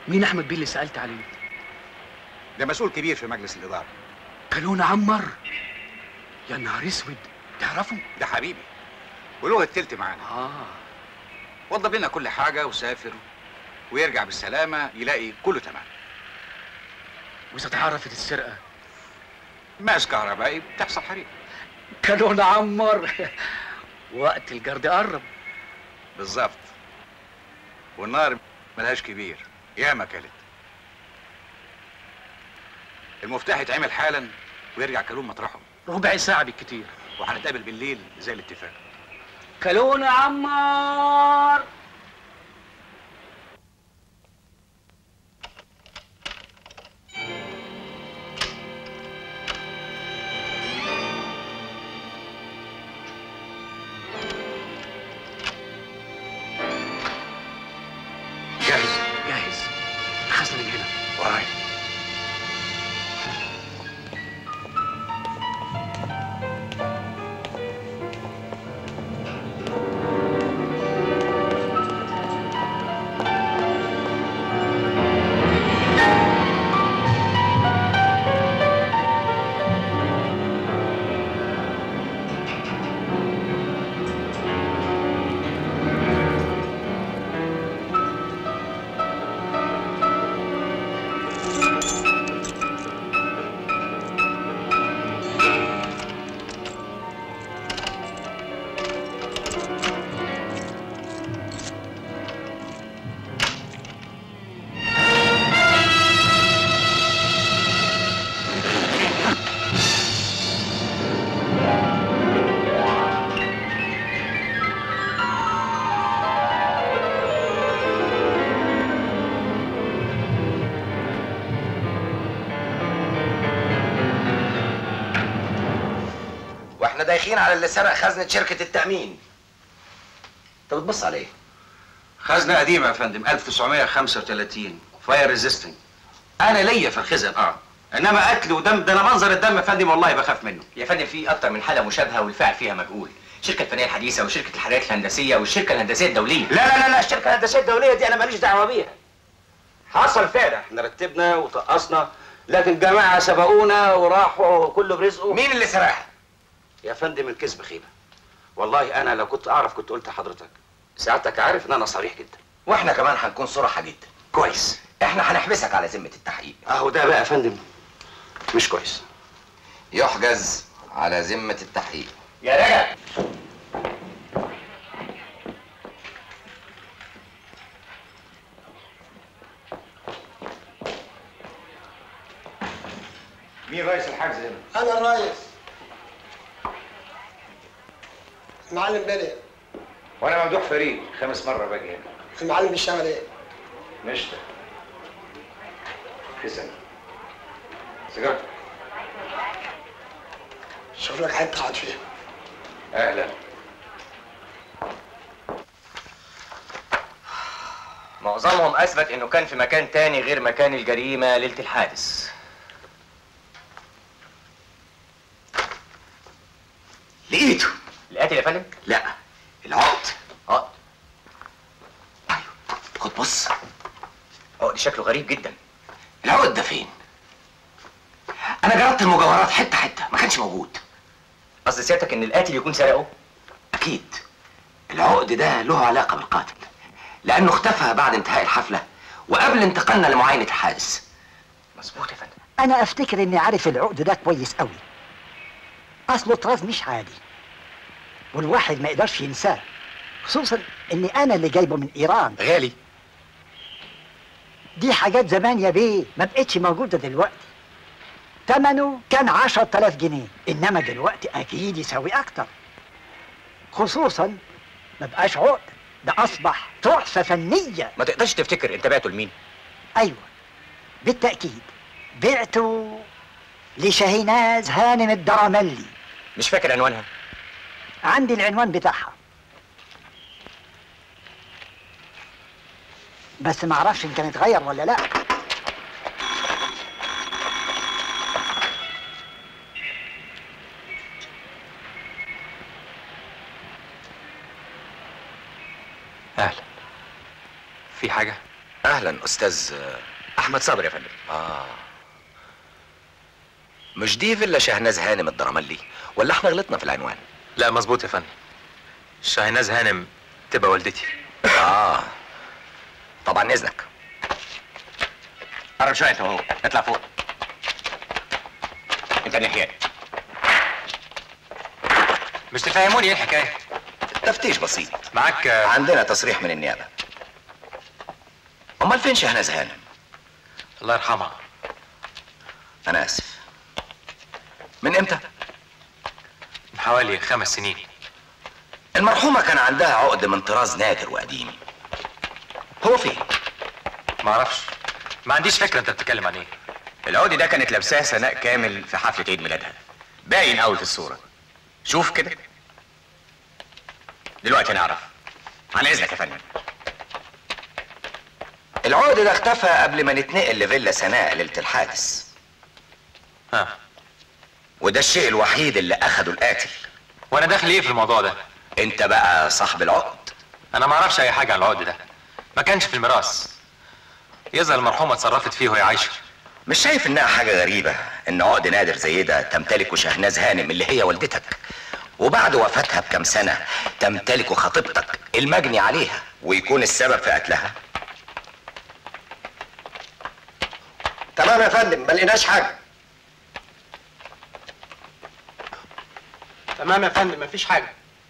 مين احمد بيه اللي سالت عليه ده مسؤول كبير في مجلس الاداره كلون عمر يا نهار اسود تعرفه ده حبيبي وله التلت معانا اه وضب لنا كل حاجه وسافر ويرجع بالسلامه يلاقي كله تمام واذا اتعرفت السرقه ماس كهربائي بتحصل حريق كلون عمر وقت الجرد قرب بالظبط والنار ملهاش كبير ياما كلت المفتاح يتعمل حالا ويرجع كلون مطرحه ربع ساعه بالكتير وهنتقابل بالليل زي الاتفاق كلون عمار جاهز جاهز خزن من هنا وراي واحنا دايخين على اللي سرق خزنة شركة التأمين انت بتبص على ايه؟ خزنه قديمه يا فندم 1935 فاير ريزيستنج انا ليا في الخزن اه انما قتل ودم ده انا منظر الدم يا فندم والله بخاف منه يا فندم في اكتر من حاله مشابهه والفعل فيها مجهول الشركه الفنيه الحديثه وشركه الحريات الهندسيه والشركه الهندسيه الدوليه لا لا لا لا الشركه الهندسيه الدوليه دي انا ماليش دعوه بيها حصل فعلا احنا رتبنا وطقسنا لكن جماعه سبقونا وراحوا كله برزقه مين اللي سرقها؟ يا فندم الكذب خيبه والله انا لو كنت اعرف كنت قلت لحضرتك سعادتك عارف ان انا صريح جدا واحنا كمان هنكون صراحة جدا كويس احنا هنحبسك على ذمة التحقيق اهو ده بقى يا فندم مش كويس يحجز على ذمة التحقيق يا رجل مين رئيس الحجز هنا؟ انا الريس المعلم بلي وانا ممدوح فريد خامس مره باجي هنا المعلم بيشتغل ايه؟ نشطة خزن سيجارة شوف لك حته اقعد فيها اهلا معظمهم اثبت انه كان في مكان تاني غير مكان الجريمه ليله الحادث لقيته القاتل يا فندم لا العقد عقد خد بص عقد شكله غريب جدا العقد ده فين؟ انا جربت المجوهرات حتة حتة ما كانش موجود قصد سيادتك ان القاتل يكون سرقه اكيد العقد ده له علاقة بالقاتل لانه اختفى بعد انتهاء الحفلة وقبل انتقالنا لمعاينة الحادث مظبوط يا فندم انا افتكر اني عارف العقد ده كويس قوي اصله طراز مش عادي والواحد ما يقدرش ينساه خصوصا اني انا اللي جايبه من ايران غالي دي حاجات زمان يا بيه ما بقتش موجوده دلوقتي ثمنه كان عشرة آلاف جنيه إنما دلوقتي أكيد يساوي أكتر خصوصا ما بقاش عقد ده أصبح تحفة فنية ما تقدرش تفتكر انت بعته لمين أيوة بالتأكيد بعته لشاهيناز هانم الدرملي مش فاكر عنوانها عندي العنوان بتاعها بس ما اعرفش ان كان اتغير ولا لا اهلا في حاجه اهلا استاذ احمد صبري يا فندم اه مش دي فيلا شهناز هانم الدرملي ولا احنا غلطنا في العنوان لا مظبوط يا فندم شاهناز هانم تبقى والدتي اه طبعا اذنك قرب شويه انت اهو اطلع فوق انت ناحيه مش تفهموني ايه الحكايه تفتيش بسيط معاك عندنا تصريح من النيابه امال فين شهناز هانم الله يرحمها انا اسف من امتى من حوالي خمس سنين المرحومه كان عندها عقد من طراز نادر وقديم هو فين ما اعرفش ما عنديش فكره انت بتتكلم عن ايه العقد ده كانت لابساه سناء كامل في حفله عيد ميلادها باين قوي في الصوره شوف كده دلوقتي نعرف على اذنك يا فندم العقد ده اختفى قبل ما نتنقل لفيلا سناء ليله الحادث ها وده الشيء الوحيد اللي اخده القاتل وانا داخل ايه في الموضوع ده انت بقى صاحب العقد انا ما اعرفش اي حاجه عن العقد ده ما كانش في الميراث يظهر المرحومه اتصرفت فيه وهي عايشه مش شايف انها حاجه غريبه ان عقد نادر زي ده تمتلكه شهناز هانم اللي هي والدتك وبعد وفاتها بكم سنه تمتلك خطيبتك المجني عليها ويكون السبب في قتلها تمام يا فندم ما لقيناش حاجه تمام يا فندم مفيش حاجه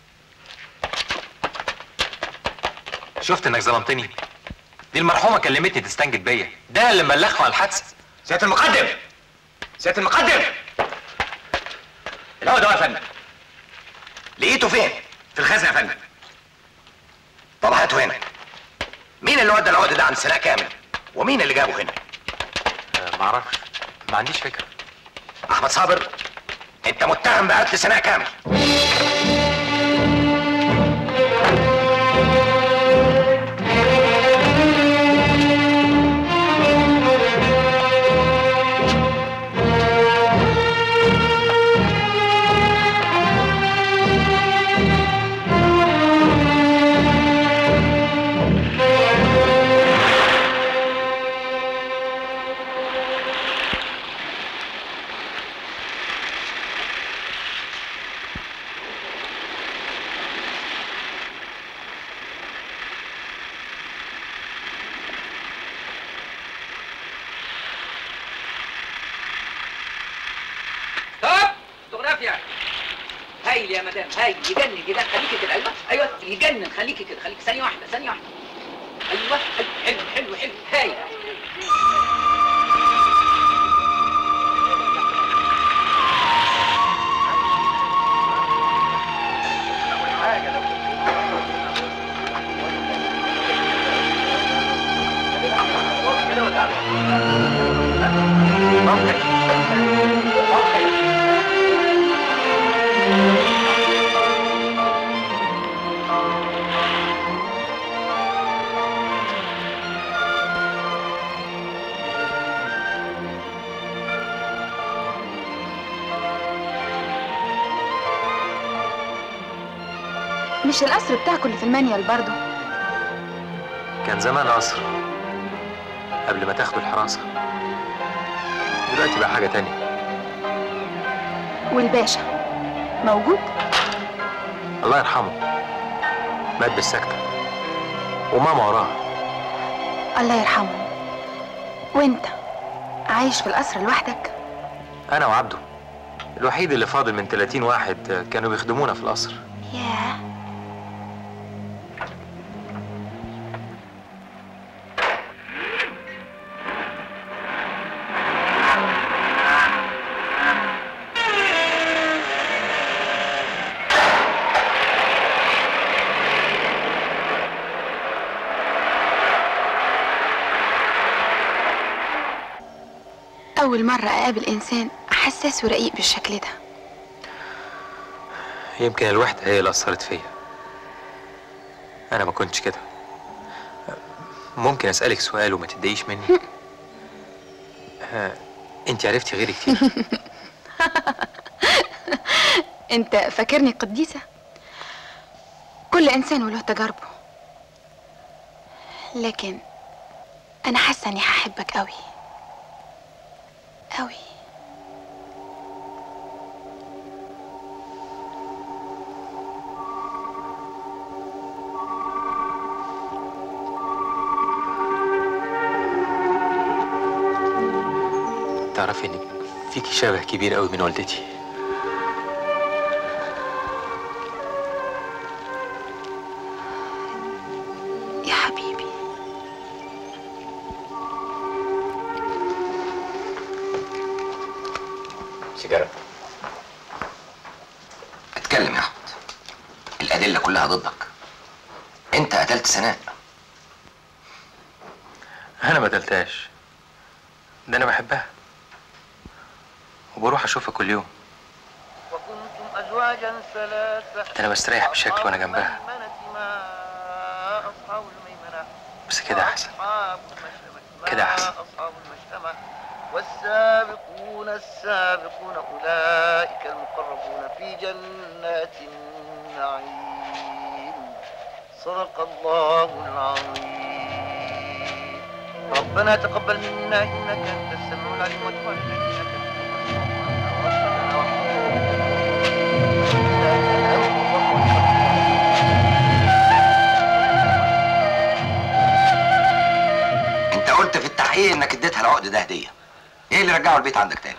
شفت انك ظلمتني دي المرحومه كلمتني تستنجد بيا ده اللي مبلغهم على الحادثه سياده المقدم سياده المقدم العقد ده يا فندم لقيته فين في الخزنه يا فندم طب هاته هنا مين اللي ودى العقد ده عند سناء كامل ومين اللي جابه هنا ما اعرفش ما عنديش فكره احمد صابر انت متهم بقتل سناء كامل ستوب فوتوغرافيا هايل يا مدام هايل يجنن يجنن خليكي كده ايوه ايوه يجنن خليكي كده خليكي ثانيه واحده ثانيه واحده ايوه حلو حلو حلو حلو هايل مش القصر بتاعكم اللي في المانيال برضه كان زمان قصر قبل ما تاخدوا الحراسه دلوقتي بقى حاجه تانية والباشا موجود الله يرحمه مات بالسكتة وماما وراه الله يرحمه وانت عايش في القصر لوحدك أنا وعبده الوحيد اللي فاضل من 30 واحد كانوا بيخدمونا في القصر ياه أول مرة أقابل إنسان حساس ورقيق بالشكل ده يمكن الوحدة هي اللي أثرت فيا أنا ما كنتش كده ممكن أسألك سؤال وما تتضايقيش مني آه، أنت عرفتي غيري كتير أنت فاكرني قديسة كل إنسان وله تجاربه لكن انا حاسه اني هحبك قوي قوي تعرفي انك فيكي شبه كبير قوي من والدتي يا حبيبي سيجارة اتكلم يا احمد الادله كلها ضدك انت قتلت سناء انا ما قتلتهاش ده انا بحبها وبروح اشوفها كل يوم أزواجا ثلاثة ده انا بستريح بشكل وانا جنبها ما أصحاب الميمنة بس كده احسن أصحاب المشأمة كده احسن أصحاب المشأمة والسابقون السابقون أولئك المقربون في جنات النعيم صدق الله العظيم ربنا تقبل منا إنك أنت السميع العليم وتب علينا إنك أنت انت قلت في التحقيق انك اديتها العقد ده هديه ايه اللي رجعه البيت عندك تاني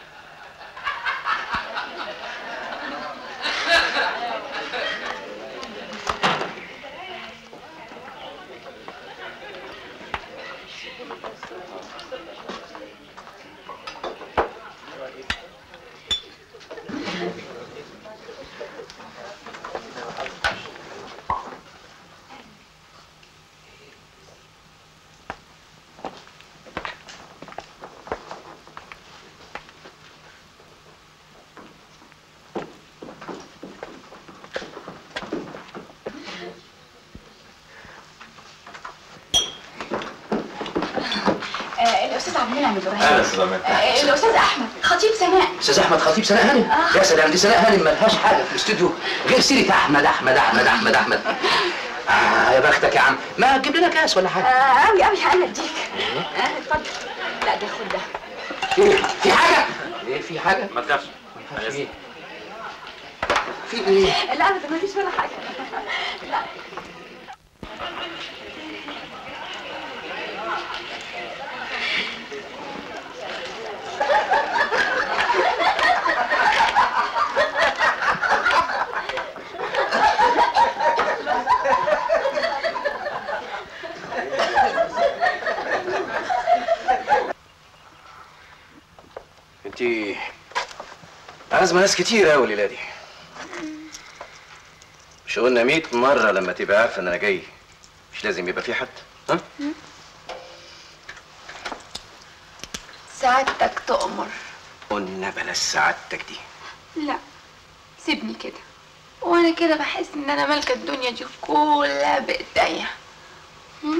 آه الاستاذ عبد المنعم ابراهيم أهلا أستاذ عبد المنعم. آه الاستاذ احمد خطيب سناء استاذ احمد خطيب سناء هانم آه. يا سلام دي سناء هانم ملهاش حاجه في الاستوديو غير سيره احمد احمد احمد احمد احمد آه يا بختك يا عم ما تجيب لنا كاس ولا حاجه آه قوي قوي انا اديك آه اتفضل لا ده خد ده ايه في حاجه ايه في حاجه ما تخافش ايه في ايه لا ابدا ما فيش ولا حاجه لا انت عازمه ناس كتير قوي الليله دي مش قلنا 100 مره لما تبقى عارفه ان انا جاي مش لازم يبقى في حد ها سعادتك تؤمر قلنا بلاش سعادتك دي لا سيبني كده وانا كده بحس ان انا مالكه الدنيا دي كلها بايديا هم؟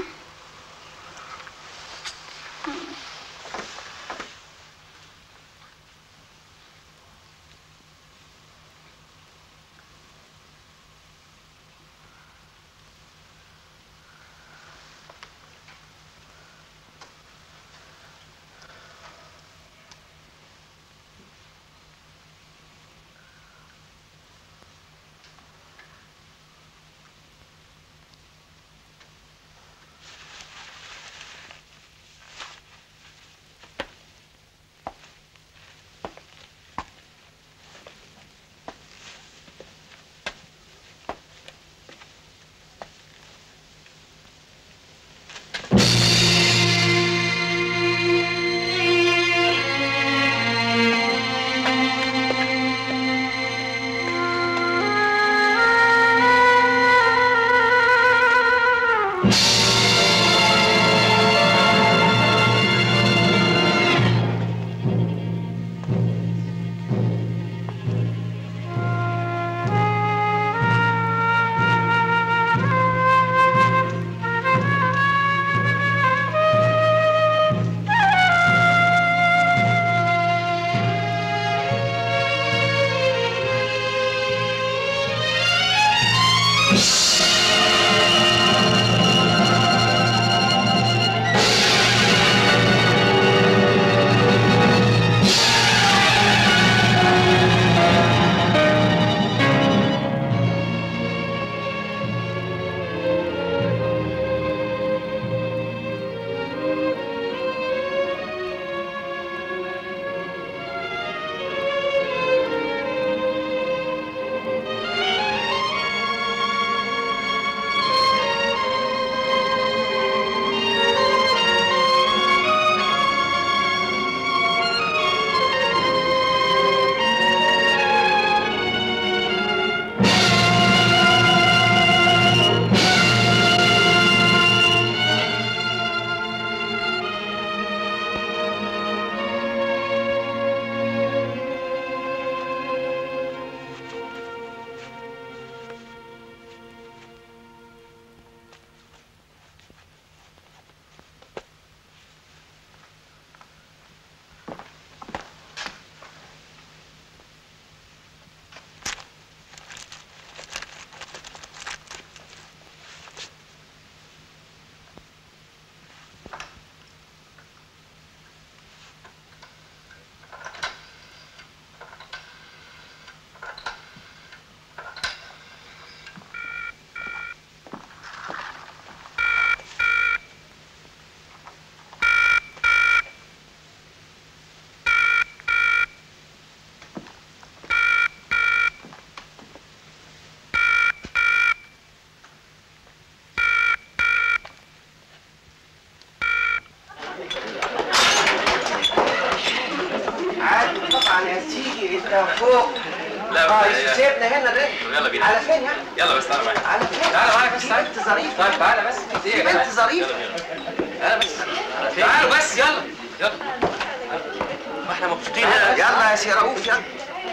فوق لا اه بس هي- سيبنا هنا ده يلا بينا على فين يعني؟ يلا بس تعالى معايا على فين؟ تعالى معايا بس تعالى بنت ظريفة طيب تعالى بس دي بنت ظريفة تعالى بس تعالوا بس يلا يلا ما احنا مبسوطين هنا يلا يا سي رؤوف يلا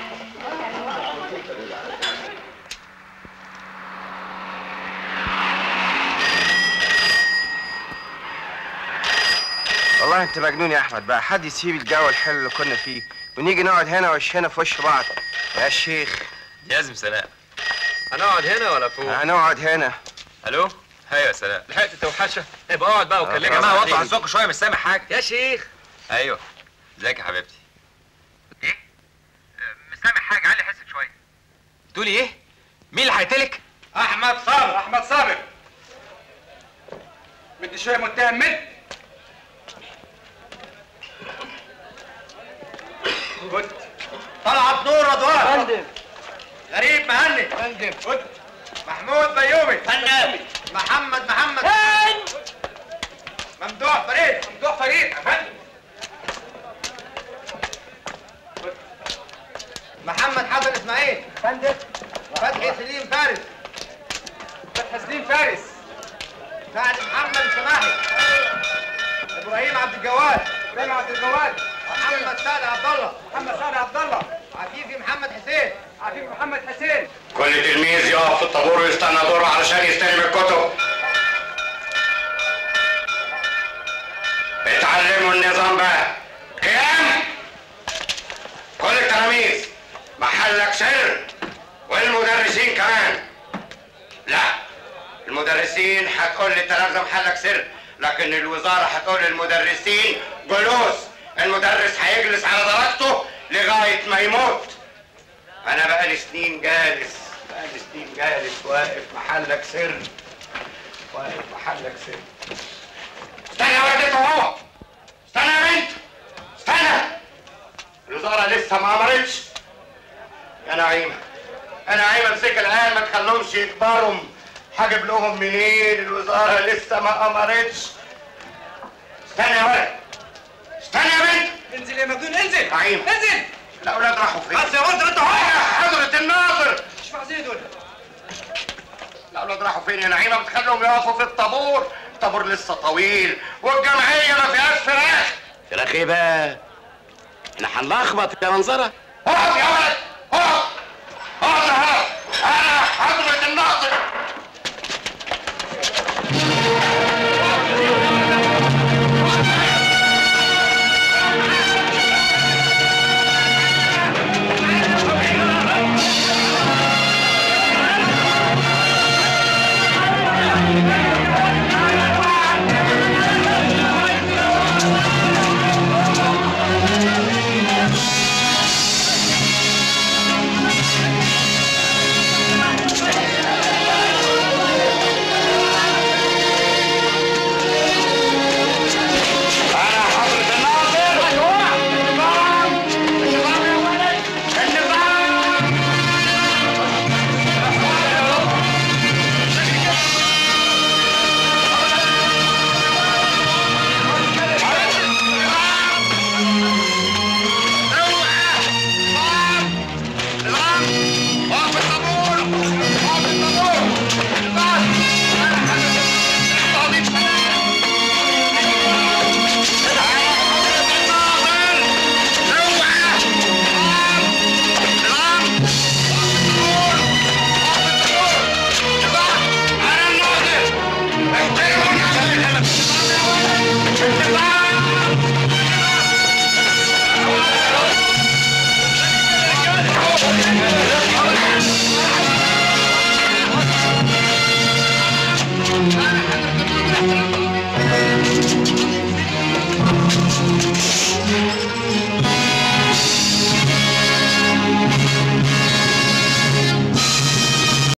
والله انت مجنون يا احمد بقى حد يسيب الجو الحلو اللي كنا فيه ونيجي نقعد هنا وشنا في وش بعض يا شيخ لازم سلام هنقعد هنا ولا فوق؟ هنقعد هنا الو ايوه يا سلام لحقت توحشه ابقى اقعد بقى وكلمني يا جماعة وطوا عزكم شويه مش سامع حاجه يا شيخ ايوه ازيك يا حبيبتي ايه مش سامع حاجه علي حسك شويه تقولي ايه مين اللي هيقتلك احمد صابر احمد صابر بدي شويه متهم منك كنت طلعت نور رضوان فندم غريب مهني فندم كنت محمود بيومي فندم محمد محمد ممدوح فريد ممدوح فريد يا فندم محمد حسن اسماعيل فندم فتحي سليم فارس فتحي سليم فارس سعد محمد السماحي ابراهيم عبد الجواد ابراهيم عبد الجواد محمد سعد عبد الله محمد سعد عبد الله عفيفي محمد حسين عفيفي محمد حسين كل تلميذ يقف في الطابور ويستنى دوره علشان يستلم الكتب اتعلموا النظام بقى قيام كل التلاميذ محلك سر والمدرسين كمان لا المدرسين هتقول للتلامذة محلك سر لكن الوزارة هتقول للمدرسين جلوس المدرس هيجلس على درجته لغاية ما يموت أنا بقالي سنين جالس بقالي سنين جالس واقف محلك سر واقف محلك سر استنى يا ولد هو استنى يا بنت استنى الوزارة لسه ما أمرتش يا نعيمة يا نعيمة امسك العيال ما تخليهمش يكبروا هجيب لهم منين الوزارة لسه ما أمرتش استنى يا ولد استنى يا بنت انزل يا مجنون انزل نعيمة انزل الأولاد راحوا فين؟ بس يا ولد انت هو حضرة الناظر مش عايزين دول الأولاد راحوا فين يا نعيمة بتخليهم يقفوا في الطابور الطابور لسه طويل والجمعية ما فيهاش فراخ فراخ ايه بقى؟ احنا هنلخبط يا منظره اقف يا